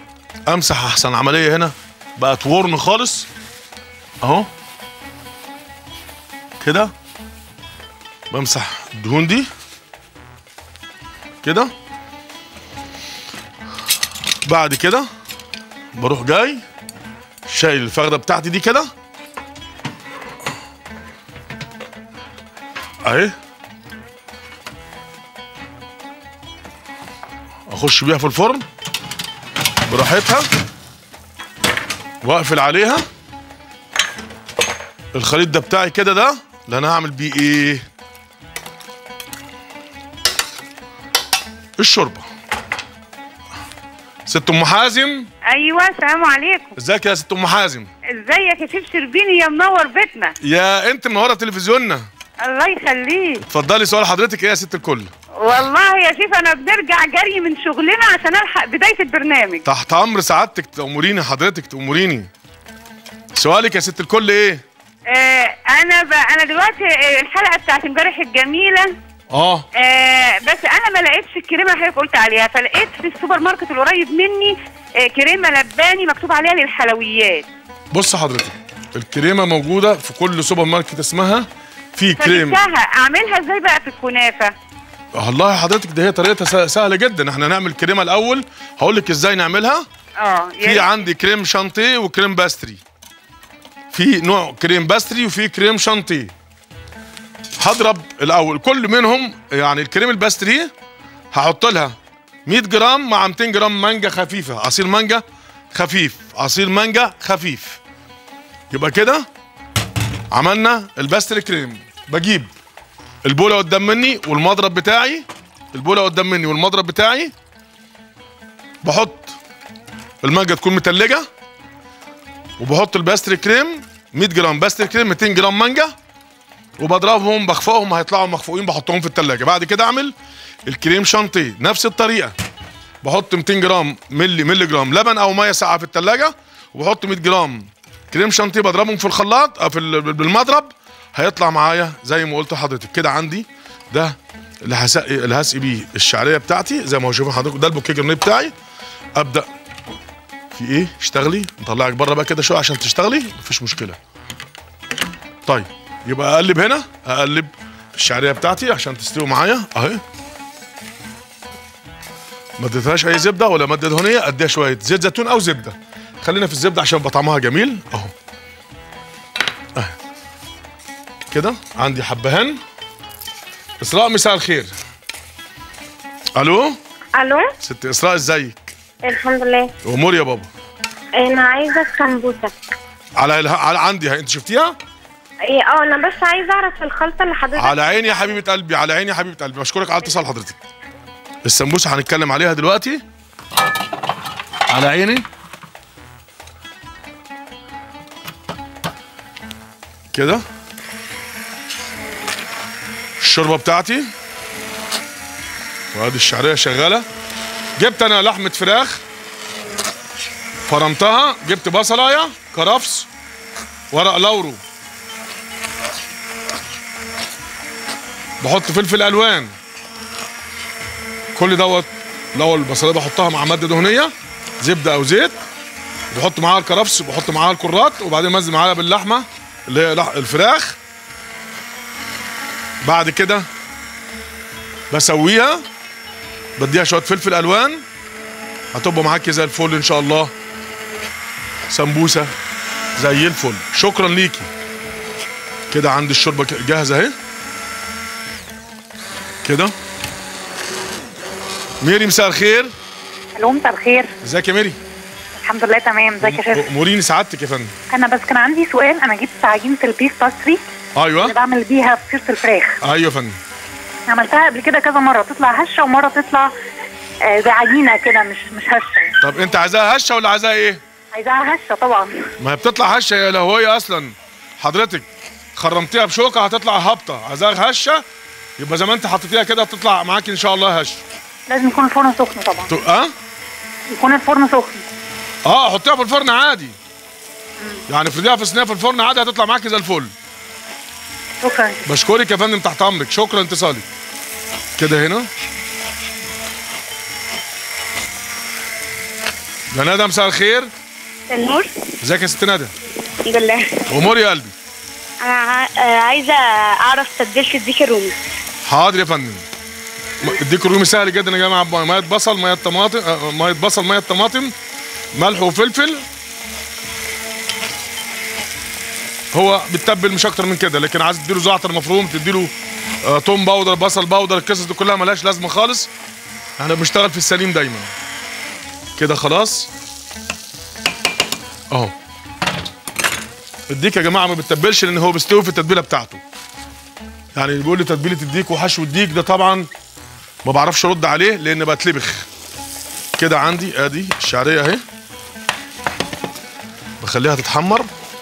امسح احسن عمليه هنا بقت ورم خالص اهو كده بمسح الدهون دي كده بعد كده بروح جاي شايل الفخده بتاعتي دي كده اهي اخش بيها في الفرن براحتها واقفل عليها الخليط ده بتاعي كده ده اللي انا هعمل بيه ايه الشوربه ست ام حازم ايوه السلام عليكم ازيك يا ست ام حازم ازيك يا شيف شربيني يا منور بيتنا يا انت منوره تلفزيوننا الله يخليك اتفضلي سؤال حضرتك ايه يا ست الكل والله يا شيف انا بنرجع جري من شغلنا عشان الحق بدايه البرنامج تحت امر سعادتك تامريني حضرتك تامريني سؤالك يا ست الكل ايه آه انا ب... انا دلوقتي آه، الحلقه بتاعت امبارح الجميله اه آه بس انا ما لقيتش الكريمه اللي حضرتك قلت عليها فلقيت في السوبر ماركت القريب مني آه كريمه لباني مكتوب عليها للحلويات بص حضرتك الكريمه موجوده في كل سوبر ماركت اسمها في كريم فجبتها اعملها ازاي بقى في الكنافه والله حضرتك ده هي طريقتها س- سهله جدا احنا هنعمل كريمه الاول هقول لك ازاي نعملها اه يا في ريت. عندي كريم شانتيه وكريم باستري في نوع كريم باستري وفي كريم شانتيه هضرب الاول كل منهم يعني الكريم الباستري هحط لها 100 جرام مع 200 جرام مانجا خفيفه عصير مانجا خفيف عصير مانجا خفيف يبقى كده عملنا الباستري كريم بجيب البوله قدام مني والمضرب بتاعي البوله قدام مني والمضرب بتاعي بحط المانجا تكون متلجه وبحط الباستري كريم 100 جرام باستري كريم 200 جرام مانجا وبضربهم بخفقهم هيطلعوا مخفوقين بحطهم في التلاجة بعد كده اعمل الكريم شانتيه نفس الطريقه بحط 200 جرام ملي ملي جرام لبن او ميه ساقعه في التلاجة وبحط 100 جرام كريم شانتيه بضربهم في الخلاط او في ال- بالمضرب هيطلع معايا زي ما قلت لحضرتك كده عندي ده اللي هسقي اللي هسقي بيه الشعريه بتاعتي زي ما هو شايفين حضرتك ده البوكيه جرنيه بتاعي ابدا في ايه اشتغلي نطلعك بره بقى كده شويه عشان تشتغلي مفيش مشكله طيب يبقى اقلب هنا اقلب الشعريه بتاعتي عشان تستوي معايا اهي ما اديتهاش اي زبده ولا ماده دهنيه اديها شويه زيت زيتون او زبده خلينا في الزبده عشان يبقى طعمها جميل اهو اهي كده عندي حبهان اسراء مساء الخير الو الو ست اسراء ازيك الحمد لله امور يا بابا انا عايزه سمبوسه على, اله... على عندي ها انت شفتيها ايه اه انا بس عايزه اعرف الخلطه اللي حضرتك على عيني يا حبيبه قلبي على عيني يا حبيبه قلبي بشكرك على اتصال حضرتك السمبوسه هنتكلم عليها دلوقتي على عيني كده الشوربه بتاعتي وادي الشعريه شغاله جبت انا لحمه فراخ فرمتها جبت بصلايه كرفس ورق لورو بحط فلفل الوان كل دوت الاول البصلايه بحطها مع ماده دهنيه زبده او زيت بحط معاها الكرفس بحط معاها الكرات وبعدين منزل معاها باللحمه اللي هي لح- الفراخ بعد كده بسويها بديها شويه فلفل الوان هتبقى معاكي زي الفل ان شاء الله سمبوسه زي الفل شكرا ليكي كده عندي الشوربه ك- جاهزه اهي كده ميري مساء الخير الو مساء الخير ازيك يا ميري الحمد لله تمام ازيك يا شيخ اموريني سعادتك يا فندم انا بس كان عندي سؤال انا جبت عجينه البيف باستري اللي ايوه بعمل بيها فطيره الفراخ ايوه يا فندم عملتها قبل كده كذا مره تطلع هشه ومره تطلع آه زي عجينه كده مش مش هشه طب انت عايزاها هشه ولا عايزاها ايه عايزاها هشه طبعا ما هي بتطلع هشه يا لهويه اصلا حضرتك خرمتيها بشوكه هتطلع هابطه عايزاها هشه يبقى زي ما انت حطيتيها كده هتطلع معاكي ان شاء الله هشه لازم يكون الفرن سخن طبعا تو- اه يكون الفرن سخن اه حطيها في الفرن عادي يعني افرديها في صينيه في الفرن عادي هتطلع معاكي زي الفل شكرا بشكرك يا فندم تحت امرك شكرا اتصالك كده هنا يا ندى مساء الخير النور ازيك يا ست ندى الحمد لله امور يا قلبي انا ع- آه، عايزه اعرف تتبيله الديك الرومي حاضر يا فندم م- الديك الرومي سهل جدا يا جماعه ميه بصل ميه طماطم آه، ميه بصل ميه طماطم ملح وفلفل هو بتتبل مش اكتر من كده لكن عايز تديله زعتر مفروم تديله آه، توم باودر بصل باودر القصص دي كلها ملهاش لازمه خالص احنا بنشتغل في السليم دايما كده خلاص اهو الديك يا جماعه ما بتتبلش لان هو بيستوي في التتبيله بتاعته يعني اللي بيقول لي تتبيله الديك وحشو الديك ده طبعا ما بعرفش ارد عليه لان بتلبخ كده عندي ادي الشعريه اهي بخليها تتحمر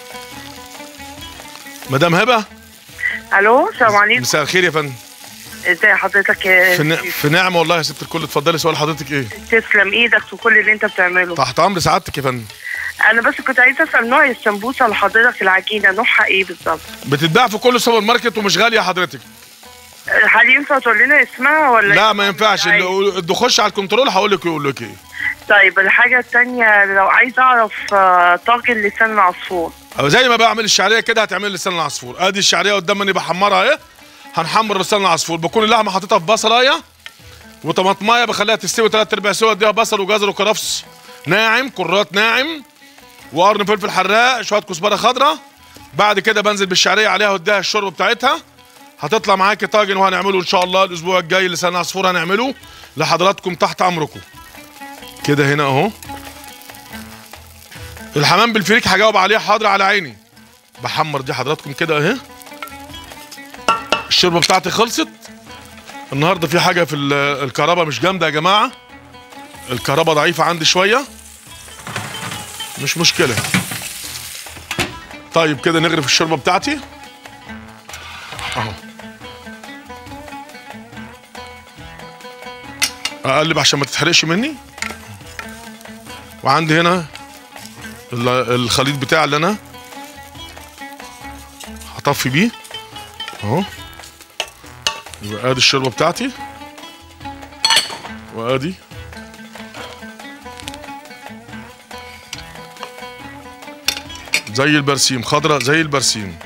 مدام هبه الو السلام عليكم مساء الخير يا فندم ازي حضرتك يا في, ن... في نعمه والله يا ست الكل اتفضلي سؤال حضرتك ايه تسلم ايدك في كل اللي انت بتعمله تحت امر سعادتك يا فندم انا بس كنت عايزه اسال نوع السمبوسه لحضرتك العجينه نوعها ايه بالظبط بتتباع في كل سوبر ماركت ومش غاليه حضرتك هل ينفع تقول لنا اسمها ولا لا ما ينفعش اللي اللي خش على الكنترول هقول لك يقول لك ايه طيب الحاجه التانية لو عايزه اعرف آه، طاجن لسان العصفور أو زي ما بعمل الشعريه كده هتعمل لسان العصفور ادي الشعريه قدام مني بحمرها اهي هنحمر لسان العصفور بكون اللحمه حاططها في بصلايه وطماطمايه بخليها تستوي ثلاث ارباع سوا اديها بصل وجزر وكرفس ناعم كرات ناعم وقرن فلفل حراق شويه كزبره خضراء بعد كده بنزل بالشعريه عليها واديها الشوربه بتاعتها هتطلع معاكي طاجن وهنعمله ان شاء الله الاسبوع الجاي لسان عصفور هنعمله لحضراتكم تحت امركم كده هنا اهو الحمام بالفريك هجاوب عليه حاضر على عيني بحمر دي حضراتكم كده اهي الشوربه بتاعتي خلصت النهارده في حاجه في ال- الكهرباء مش جامده يا جماعه الكهرباء ضعيفه عندي شويه مش مشكله طيب كده نغرف الشوربه بتاعتي اهو اقلب عشان ما تتحرقش مني وعندي هنا ال- الخليط بتاعي اللي انا هطفي بيه اهو يبقى ادي الشوربه بتاعتي وادي زي البرسيم خضرة زي البرسيم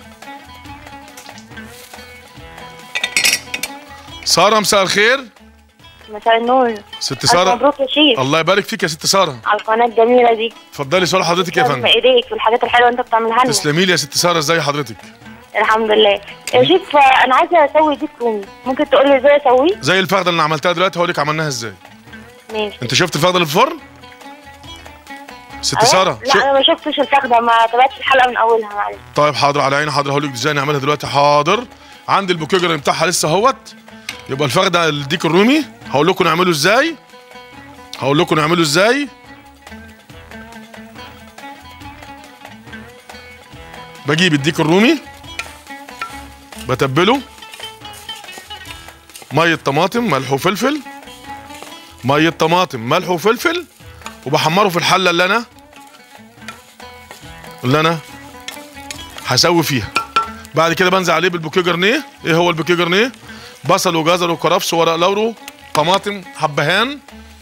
سارة مساء الخير مساء النور ست سارة مبروك يا شيخ الله يبارك فيك يا ست سارة على القناه الجميله دي اتفضلي سؤال حضرتك يا تسلم فندم ايديك في الحاجات الحلوه اللي انت بتعملها لنا تسلمي لي يا ست سارة ازي حضرتك الحمد لله يا شيخ انا عايزه اسوي ديك رومي ممكن تقول لي ازاي اسويه زي الفخدة اللي عملتها دلوقتي هقول لك عملناها ازاي ماشي انت شفت الفخدة اللي في الفرن ست أه؟ سارة لا انا ما شفتش الفخده ما تابعتش الحلقه من اولها معلش طيب حاضر على عيني حاضر هقول لك ازاي نعملها دلوقتي حاضر عندي البوكيجر بتاعها لسه اهوت يبقى الفخده الديك الرومي هقول لكم نعمله ازاي هقول لكم نعمله ازاي بجيب الديك الرومي بتبله ميه طماطم ملح وفلفل ميه طماطم ملح وفلفل وبحمره في الحله اللي انا اللي انا هسوي فيها بعد كده بنزل عليه بالبوكيه جرنيه ايه هو البوكيه جرنيه بصل وجزر وكرفس وورق لورو طماطم حبهان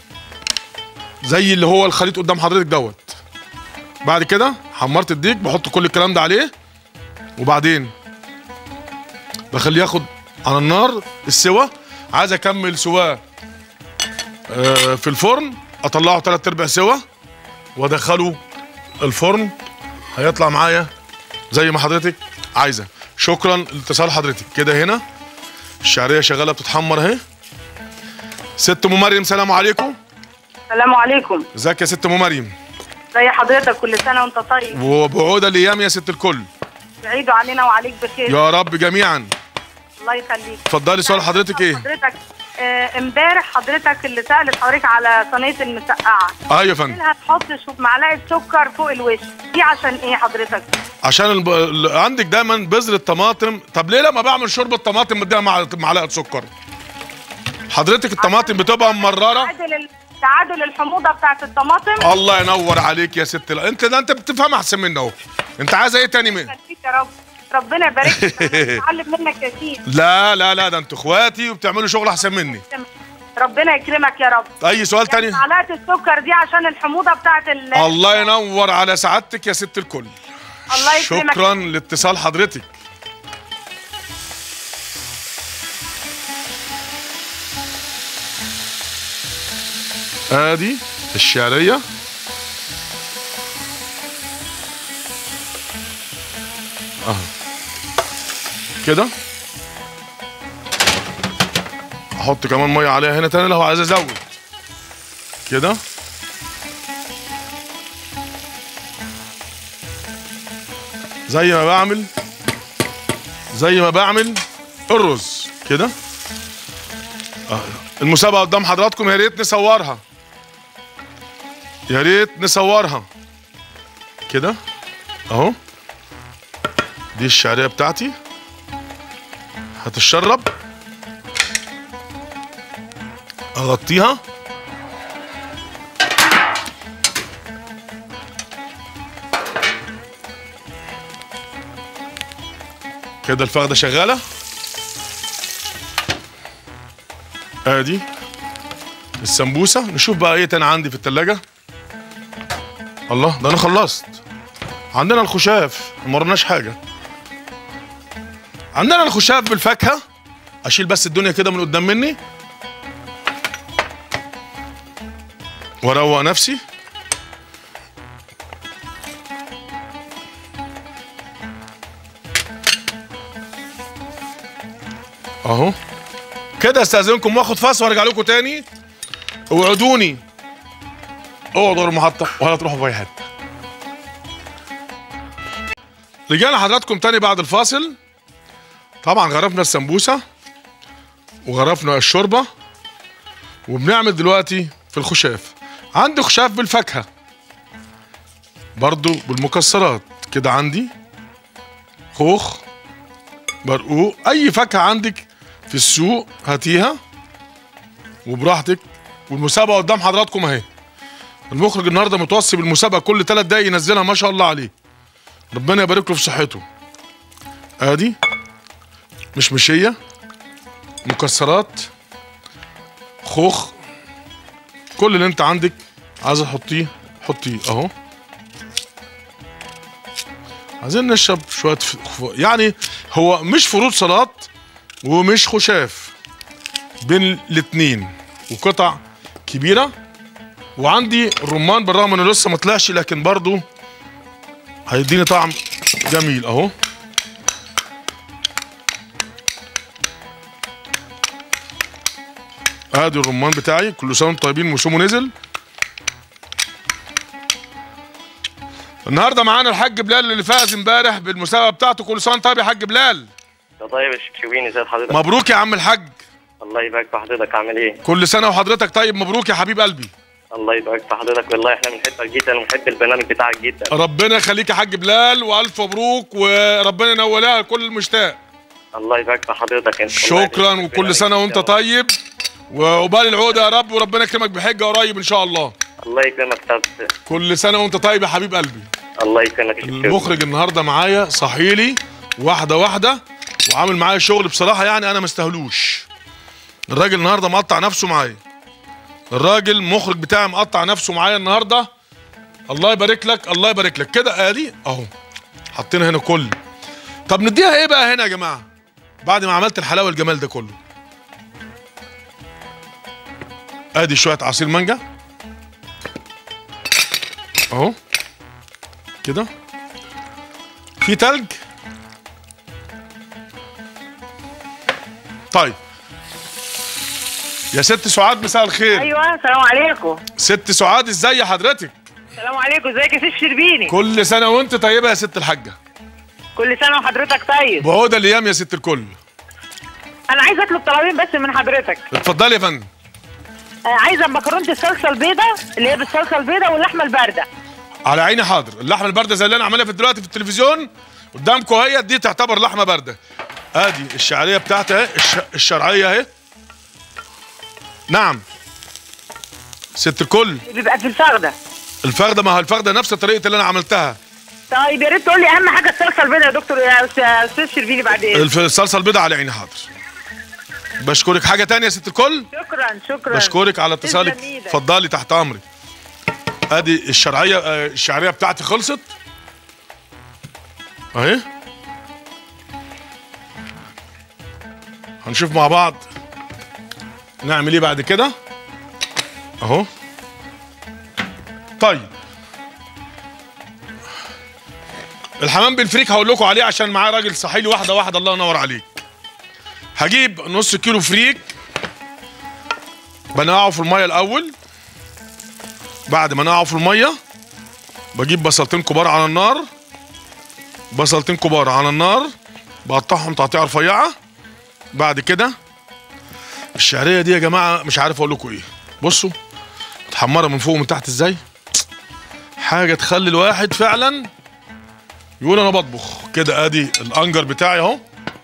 زي اللي هو الخليط قدام حضرتك دوت بعد كده حمرت الديك بحط كل الكلام ده عليه وبعدين بخليه ياخد على النار السوا عايز اكمل سواه آه، في الفرن اطلعه تلات ارباع سوا وادخله الفرن هيطلع معايا زي ما حضرتك عايزه شكرا لاتصال حضرتك كده هنا الشعريه شغاله بتتحمر اهي ست ام مريم سلام عليكم السلام عليكم ازيك يا ست ام مريم زي حضرتك كل سنه وانت طيب وبعود الايام يا ست الكل سعيدوا علينا وعليك بخير يا رب جميعا الله يخليك اتفضلي سؤال حضرتك ايه حضرتك آه، امبارح حضرتك اللي سالت حضرتك على صينيه المسقعه اه يا فندم لها تحط شوف معلقه سكر فوق الوش دي عشان ايه حضرتك عشان الب... ال- عندك دايما بذر الطماطم طب ليه لما بعمل شوربه طماطم بديها مع معلقه سكر حضرتك الطماطم بتبقى مرره تعادل ال- تعادل الحموضه بتاعت الطماطم الله ينور عليك يا ست لا انت ده انت بتفهم احسن مني اهو انت عايزه ايه تاني من فيك يا رب ربنا يبارك لك أنا بتعلم منك كتير لا لا لا ده انتوا اخواتي وبتعملوا شغل احسن مني ربنا يكرمك يا رب اي سؤال تاني معلقه السكر دي عشان الحموضه بتاعت ال الله ينور على سعادتك يا ست الكل الله يكرمك شكرا لاتصال حضرتك ادي الشعريه اهو كده احط كمان ميه عليها هنا تاني لو عايز ازود كده زي ما بعمل زي ما بعمل الرز كده آه. المسابقه قدام حضراتكم يا ريت نصورها يا ريت نصورها كده اهو دي الشعريه بتاعتي هتشرب اغطيها كده الفخده شغاله ادي السمبوسه نشوف بقى ايه تاني عندي في التلاجة الله ده انا خلصت عندنا الخشاف ما مرناش حاجه عندنا الخشاف بالفاكهه اشيل بس الدنيا كده من قدام مني واروق نفسي اهو كده استاذنكم واخد فاصل وارجع لكم تاني اوعدوني اوعوا دور المحطه ولا تروحوا في اي حته رجعنا حضراتكم تاني بعد الفاصل طبعا غرفنا السمبوسه وغرفنا الشوربه وبنعمل دلوقتي في الخشاف عندي خشاف بالفاكهه برضو بالمكسرات كده عندي خوخ برقوق اي فاكهه عندك في السوق هاتيها وبراحتك والمسابقه قدام حضراتكم اهي المخرج النهارده متوصي بالمسابقه كل ثلاث دقايق ينزلها ما شاء الله عليه ربنا يبارك له في صحته ادي مشمشيه مكسرات خوخ كل اللي انت عندك عايزه تحطيه حطيه اهو عايزين نشرب شويه ف... ف- يعني هو مش فروض سلطات ومش خشاف بين الاتنين وقطع كبيره وعندي الرمان بالرغم انه لسه ما طلعش لكن برضو هيديني طعم جميل اهو ادي الرمان بتاعي كل سنه وانتم طيبين موسمه نزل النهارده معانا الحاج بلال اللي فاز امبارح بالمسابقه بتاعته كل سنه وانت طيب يا حاج بلال يا طيب يا شكشويني ازي حضرتك مبروك يا عم الحاج الله يبارك في حضرتك عامل ايه كل سنه وحضرتك طيب مبروك يا حبيب قلبي الله يبارك في حضرتك والله احنا بنحبك جدا ونحب البرنامج بتاعك جدا ربنا يخليك يا حاج بلال والف مبروك وربنا ينولها لكل المشتاق الله يبارك في حضرتك انت والله شكرا وكل سنه وانت طيب وعقبال العوده يا رب وربنا يكرمك بحجه قريب ان شاء الله الله يكرمك طب كل سنه وانت طيب يا حبيب قلبي الله يكرمك يا شكشويني. المخرج النهارده معايا صحيلي واحده واحده وعامل معايا شغل بصراحه يعني انا مستهلوش الراجل النهارده مقطع نفسه معايا الراجل المخرج بتاعي مقطع نفسه معايا النهارده الله يبارك لك الله يبارك لك كده ادي اهو حطينا هنا كل طب نديها ايه بقى هنا يا جماعه بعد ما عملت الحلاوه الجمال ده كله ادي شويه عصير مانجا اهو كده في تلج طيب يا ست سعاد مساء الخير ايوه السلام عليكم ست سعاد ازاي حضرتك السلام عليكم ازيك يا سيف شربيني كل سنه وانت طيبه يا ست الحاجه كل سنه وحضرتك طيب بعودة الايام يا ست الكل انا عايزه اطلب طلبين بس من حضرتك اتفضلي يا فندم آه، عايزه مكرونه الصلصه البيضاء اللي هي بالصلصه البيضاء واللحمه البارده على عيني حاضر اللحمه البارده زي اللي انا عاملها في دلوقتي في التلفزيون قدامكم اهي دي تعتبر لحمه بارده ادي الشعريه بتاعتي اهي الش... الشرعيه اهي نعم ست الكل بيبقى في الفخده الفخده ما هو الفخده نفس طريقه اللي انا عملتها طيب يا ريت تقول لي اهم حاجه الصلصه البيضاء يا دكتور يا أستاذ- استاذ شربيني بعد ايه الف- الصلصه البيضاء على عيني حاضر بشكرك حاجه تانية يا ست الكل شكرا شكرا بشكرك على تسلم اتصالك إيدك. اتفضلي تحت امري ادي الشرعيه آه، الشعريه بتاعتي خلصت اهي هنشوف مع بعض نعمل ايه بعد كده اهو طيب الحمام بالفريك هقول لكم عليه عشان معاه راجل صحي لي واحده واحده الله ينور عليك هجيب نص كيلو فريك بنقعه في الميه الاول بعد ما نقعه في الميه بجيب بصلتين كبار على النار بصلتين كبار على النار بقطعهم تقطيعه رفيعه بعد كده الشعريه دي يا جماعه مش عارف اقول لكم ايه بصوا متحمره من فوق ومن تحت ازاي حاجه تخلي الواحد فعلا يقول انا بطبخ كده ادي الانجر بتاعي اهو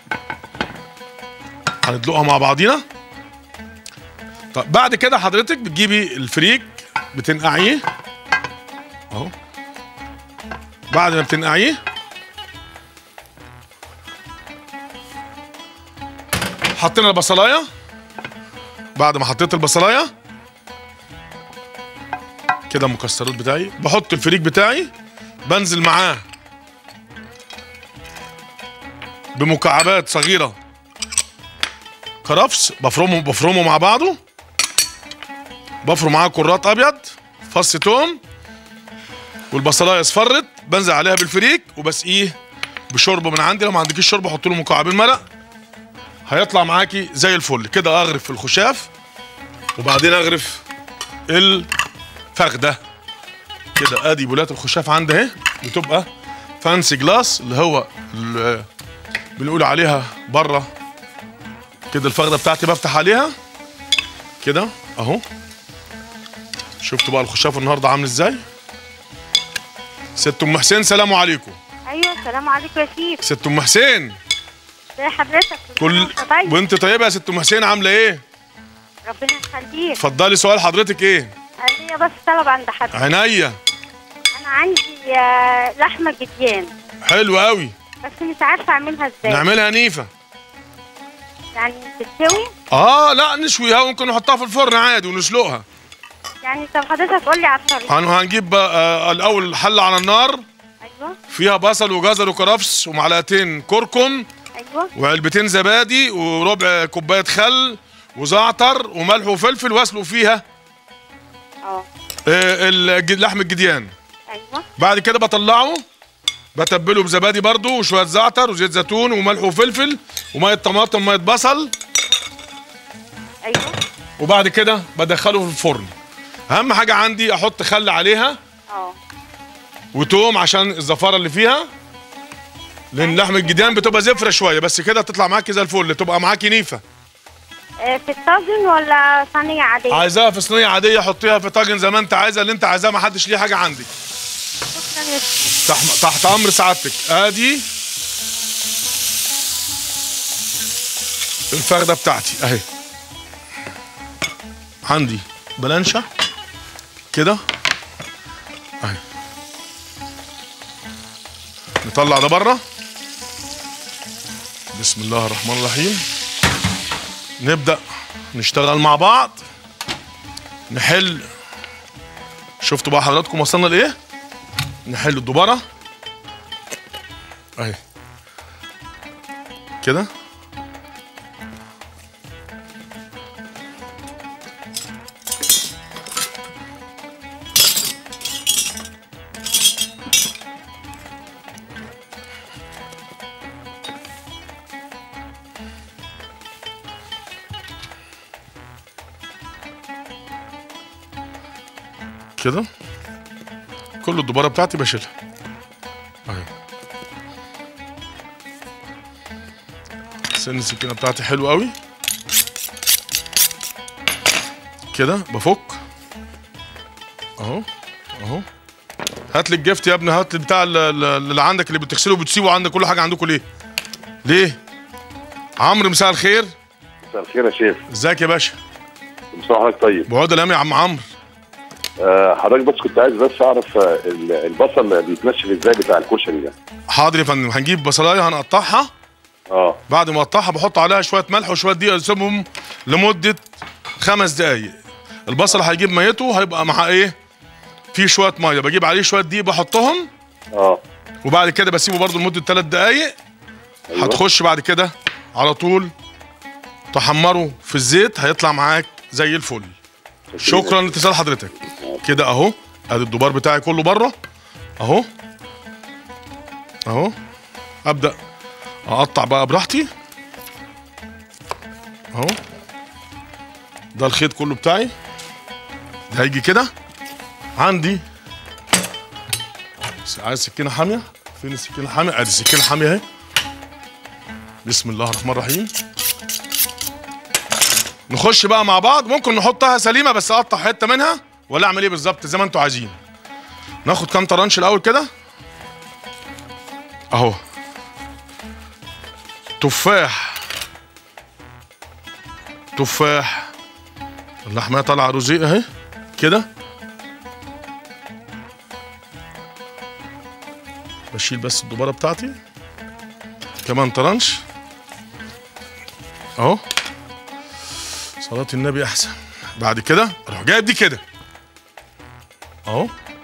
هندلقها مع بعضينا طب بعد كده حضرتك بتجيبي الفريك بتنقعيه اهو بعد ما بتنقعيه حطينا البصلايه بعد ما حطيت البصلايه كده المكسرات بتاعي بحط الفريك بتاعي بنزل معاه بمكعبات صغيره كرفس بفرمه بفرمه مع بعضه بفرم معاه كرات ابيض فص توم والبصلايه اصفرت بنزل عليها بالفريك وبسقيه بشوربه من عندي لو ما عندكيش شوربه حط له مكعبين مرق هيطلع معاكي زي الفل كده اغرف في الخشاف وبعدين اغرف الفخده كده ادي بولات الخشاف عندي اهي بتبقى فانسي جلاس اللي هو اللي بنقول عليها بره كده الفخده بتاعتي بفتح عليها كده اهو شفتوا بقى الخشاف النهارده عامل ازاي ست ام حسين سلام عليكم ايوه السلام عليكم يا شيف ست ام حسين ازي حضرتك كل طيب وانت طيبه يا ست ام حسين عامله ايه ربنا يخليك اتفضلي سؤال حضرتك ايه انا بس طلب عند حضرتك عينيا انا عندي آه، لحمه جديان حلو قوي بس مش عارفه اعملها ازاي نعملها نيفه يعني تستوي اه لا نشويها وممكن نحطها في الفرن عادي ونسلقها يعني طب حضرتك قول لي على الطريقه هن- هنجيب آه الاول حله على النار ايوه فيها بصل وجزر وكرفس ومعلقتين كركم ايوه وعلبتين زبادي وربع كوبايه خل وزعتر وملح وفلفل واسلق فيها اه آه، الج- لحم الجديان ايوه بعد كده بطلعه بتبله بزبادي برضو وشويه زعتر وزيت زيتون وملح وفلفل وميه طماطم وميه بصل ايوه وبعد كده بدخله في الفرن اهم حاجه عندي احط خل عليها اه وتوم عشان الزفاره اللي فيها لان لحم الجديان بتبقى زفره شويه بس كده تطلع معاكي زي الفل تبقى معاكي نيفه آه، في الطاجن ولا صينيه عاديه عايزاها في صينيه عاديه حطيها في طاجن زي ما انت عايزه اللي انت عايزاه ما حدش ليه حاجه عندك شكرا يا شيف. تحت, تحت امر سعادتك ادي الفخده بتاعتي اهي عندي بلانشه كده اهي نطلع ده بره بسم الله الرحمن الرحيم نبدا نشتغل مع بعض نحل شفتوا بقى حضراتكم وصلنا لايه نحل الدبارة اهي كده كده كل الدبارة بتاعتي بشيلها اهي سن السكينة بتاعتي حلو قوي كده بفك اهو اهو هات لي الجفت يا ابني هات لي بتاع ال- ال- اللي عندك اللي بتغسله وبتسيبه عندك كل حاجه عندكم ليه؟ ليه؟ عمرو مساء الخير مساء الخير يا شيف ازيك يا باشا؟ مساء حضرتك طيب بعود الأيام يا عم عمرو آه، حضرتك بس كنت عايز بس اعرف آه، ال- البصل بيتنشف ازاي بتاع الكشري ده حاضر يا فندم هنجيب بصلايه هنقطعها اه بعد ما اقطعها بحط عليها شويه ملح وشويه دقيق اسيبهم لمده خمس دقايق البصل هيجيب ميته هيبقى مع ايه في شويه ميه بجيب عليه شويه دقيق بحطهم اه وبعد كده بسيبه برضو لمده ثلاث دقايق أيوة. هتخش بعد كده على طول تحمره في الزيت هيطلع معاك زي الفل شكرا لاتصال حضرتك كده اهو ادي الدبار بتاعي كله بره اهو اهو ابدا اقطع بقى براحتي اهو ده الخيط كله بتاعي ده هيجي كده عندي س- عايز سكينه حاميه فين السكينه الحاميه ادي السكينه الحاميه اهي بسم الله الرحمن الرحيم نخش بقى مع بعض ممكن نحطها سليمه بس اقطع حته منها ولا اعمل ايه بالظبط زي ما انتوا عايزين ناخد كام طرنش الاول كده اهو تفاح تفاح اللحمه طالعه روزيه اهي كده بشيل بس الدباره بتاعتي كمان طرنش اهو صلاة النبي احسن بعد كده اروح جايب دي كده اهو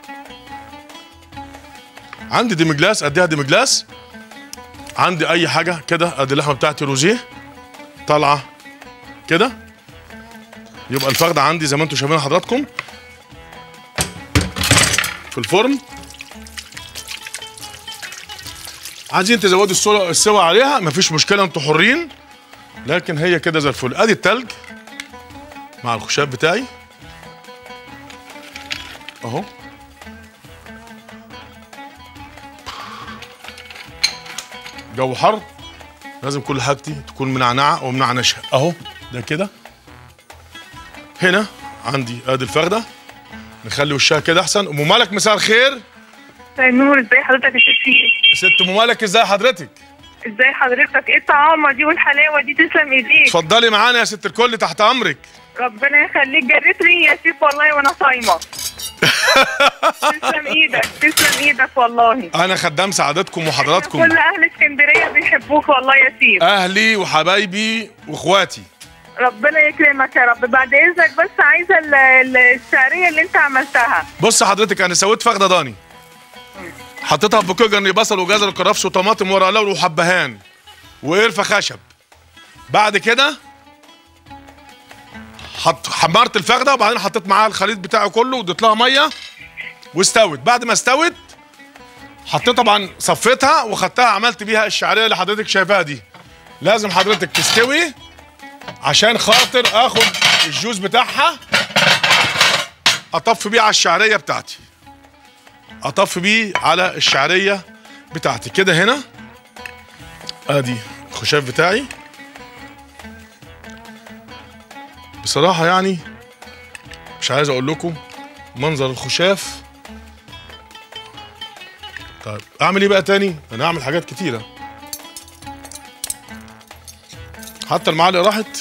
عندي ديم جلاس اديها ديم جلاس عندي اي حاجه كده ادي اللحمه بتاعتي روزيه طالعه كده يبقى الفخده عندي زي ما انتم شايفين حضراتكم في الفرن عايزين تزودوا السوا السوا عليها مفيش مشكله انتوا حرين لكن هي كده زي الفل ادي التلج مع الخشاب بتاعي اهو جو حر لازم كل حاجتي تكون منعنعه ومنعنشه اهو ده كده هنا عندي ادي الفخده نخلي وشها كده احسن ام مالك مساء الخير نور ازاي حضرتك يا ست ست ام مالك ازاي حضرتك ازاي حضرتك ايه الطعامه دي والحلاوه دي تسلم ايديك اتفضلي معانا يا ست الكل تحت امرك ربنا يخليك جريت ريقي يا سيف والله وانا صايمه تسلم ايدك تسلم ايدك والله انا خدام سعادتكم وحضراتكم كل اهل اسكندريه بيحبوك والله يا سيف اهلي وحبايبي واخواتي ربنا يكرمك يا رب بعد اذنك بس عايزه ال- ال- الشعريه اللي انت عملتها بص حضرتك انا سويت فخده ضاني حطيتها في بوكيه بصل وجزر وكرفس وطماطم ورق لورا وحبهان وقرفه خشب بعد كده حط حمرت الفخده وبعدين حطيت معاها الخليط بتاعه كله واديت لها ميه واستوت بعد ما استوت حطيت طبعا صفيتها وخدتها عملت بيها الشعريه اللي حضرتك شايفاها دي لازم حضرتك تستوي عشان خاطر اخد الجوز بتاعها اطفي بيه على الشعريه بتاعتي اطفي بيه على الشعريه بتاعتي كده هنا ادي الخشاف بتاعي بصراحه يعني مش عايز اقول لكم منظر الخشاف طيب اعمل ايه بقى تاني انا اعمل حاجات كتيره حتى المعلقه راحت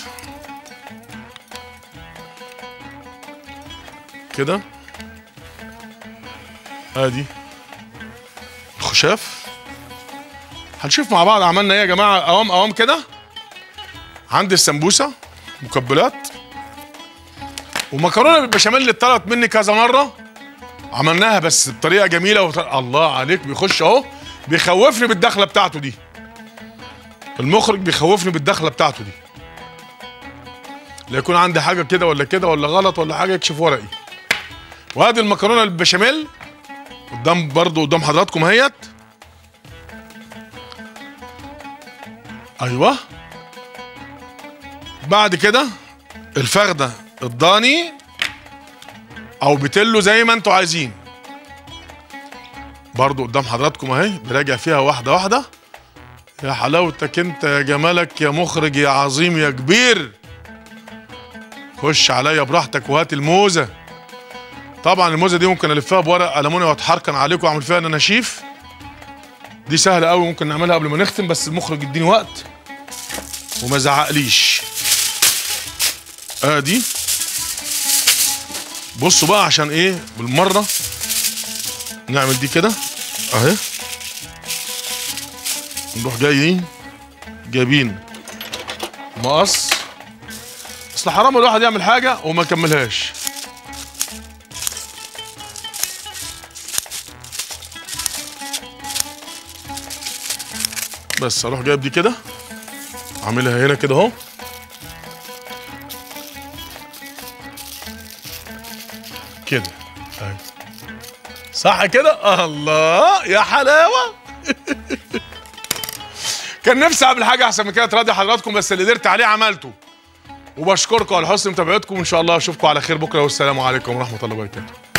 كده ادي الخشاف هنشوف مع بعض عملنا ايه يا جماعه قوام قوام كده عندي السمبوسه مكبلات ومكرونه بالبشاميل اللي اتطلبت مني كذا مره عملناها بس بطريقه جميله وط... الله عليك بيخش اهو بيخوفني بالدخله بتاعته دي المخرج بيخوفني بالدخله بتاعته دي لا يكون عندي حاجه كده ولا كده ولا غلط ولا حاجه يكشف ورقي وادي المكرونه بالبشاميل قدام برضو قدام حضراتكم اهيت ايوه بعد كده الفخده الضاني او بتلو زي ما انتوا عايزين برضو قدام حضراتكم اهي براجع فيها واحده واحده يا حلاوتك انت يا جمالك يا مخرج يا عظيم يا كبير خش عليا براحتك وهات الموزه طبعا الموزه دي ممكن الفها بورق المونيا واتحركن عليكم واعمل فيها نشيف دي سهله قوي ممكن نعملها قبل ما نختم بس المخرج يديني وقت وما زعقليش ادي بصوا بقى عشان ايه بالمره نعمل دي كده اهي نروح جايين جايبين مقص اصل حرام الواحد يعمل حاجه وما يكملهاش بس اروح جايب دي كده عاملها هنا كده اهو كده أهي. صح كده الله يا حلاوه كان نفسي اعمل حاجه احسن من كده تراضي حضراتكم بس اللي قدرت عليه عملته وبشكركم على حسن متابعتكم وان شاء الله اشوفكم على خير بكره والسلام عليكم ورحمه الله وبركاته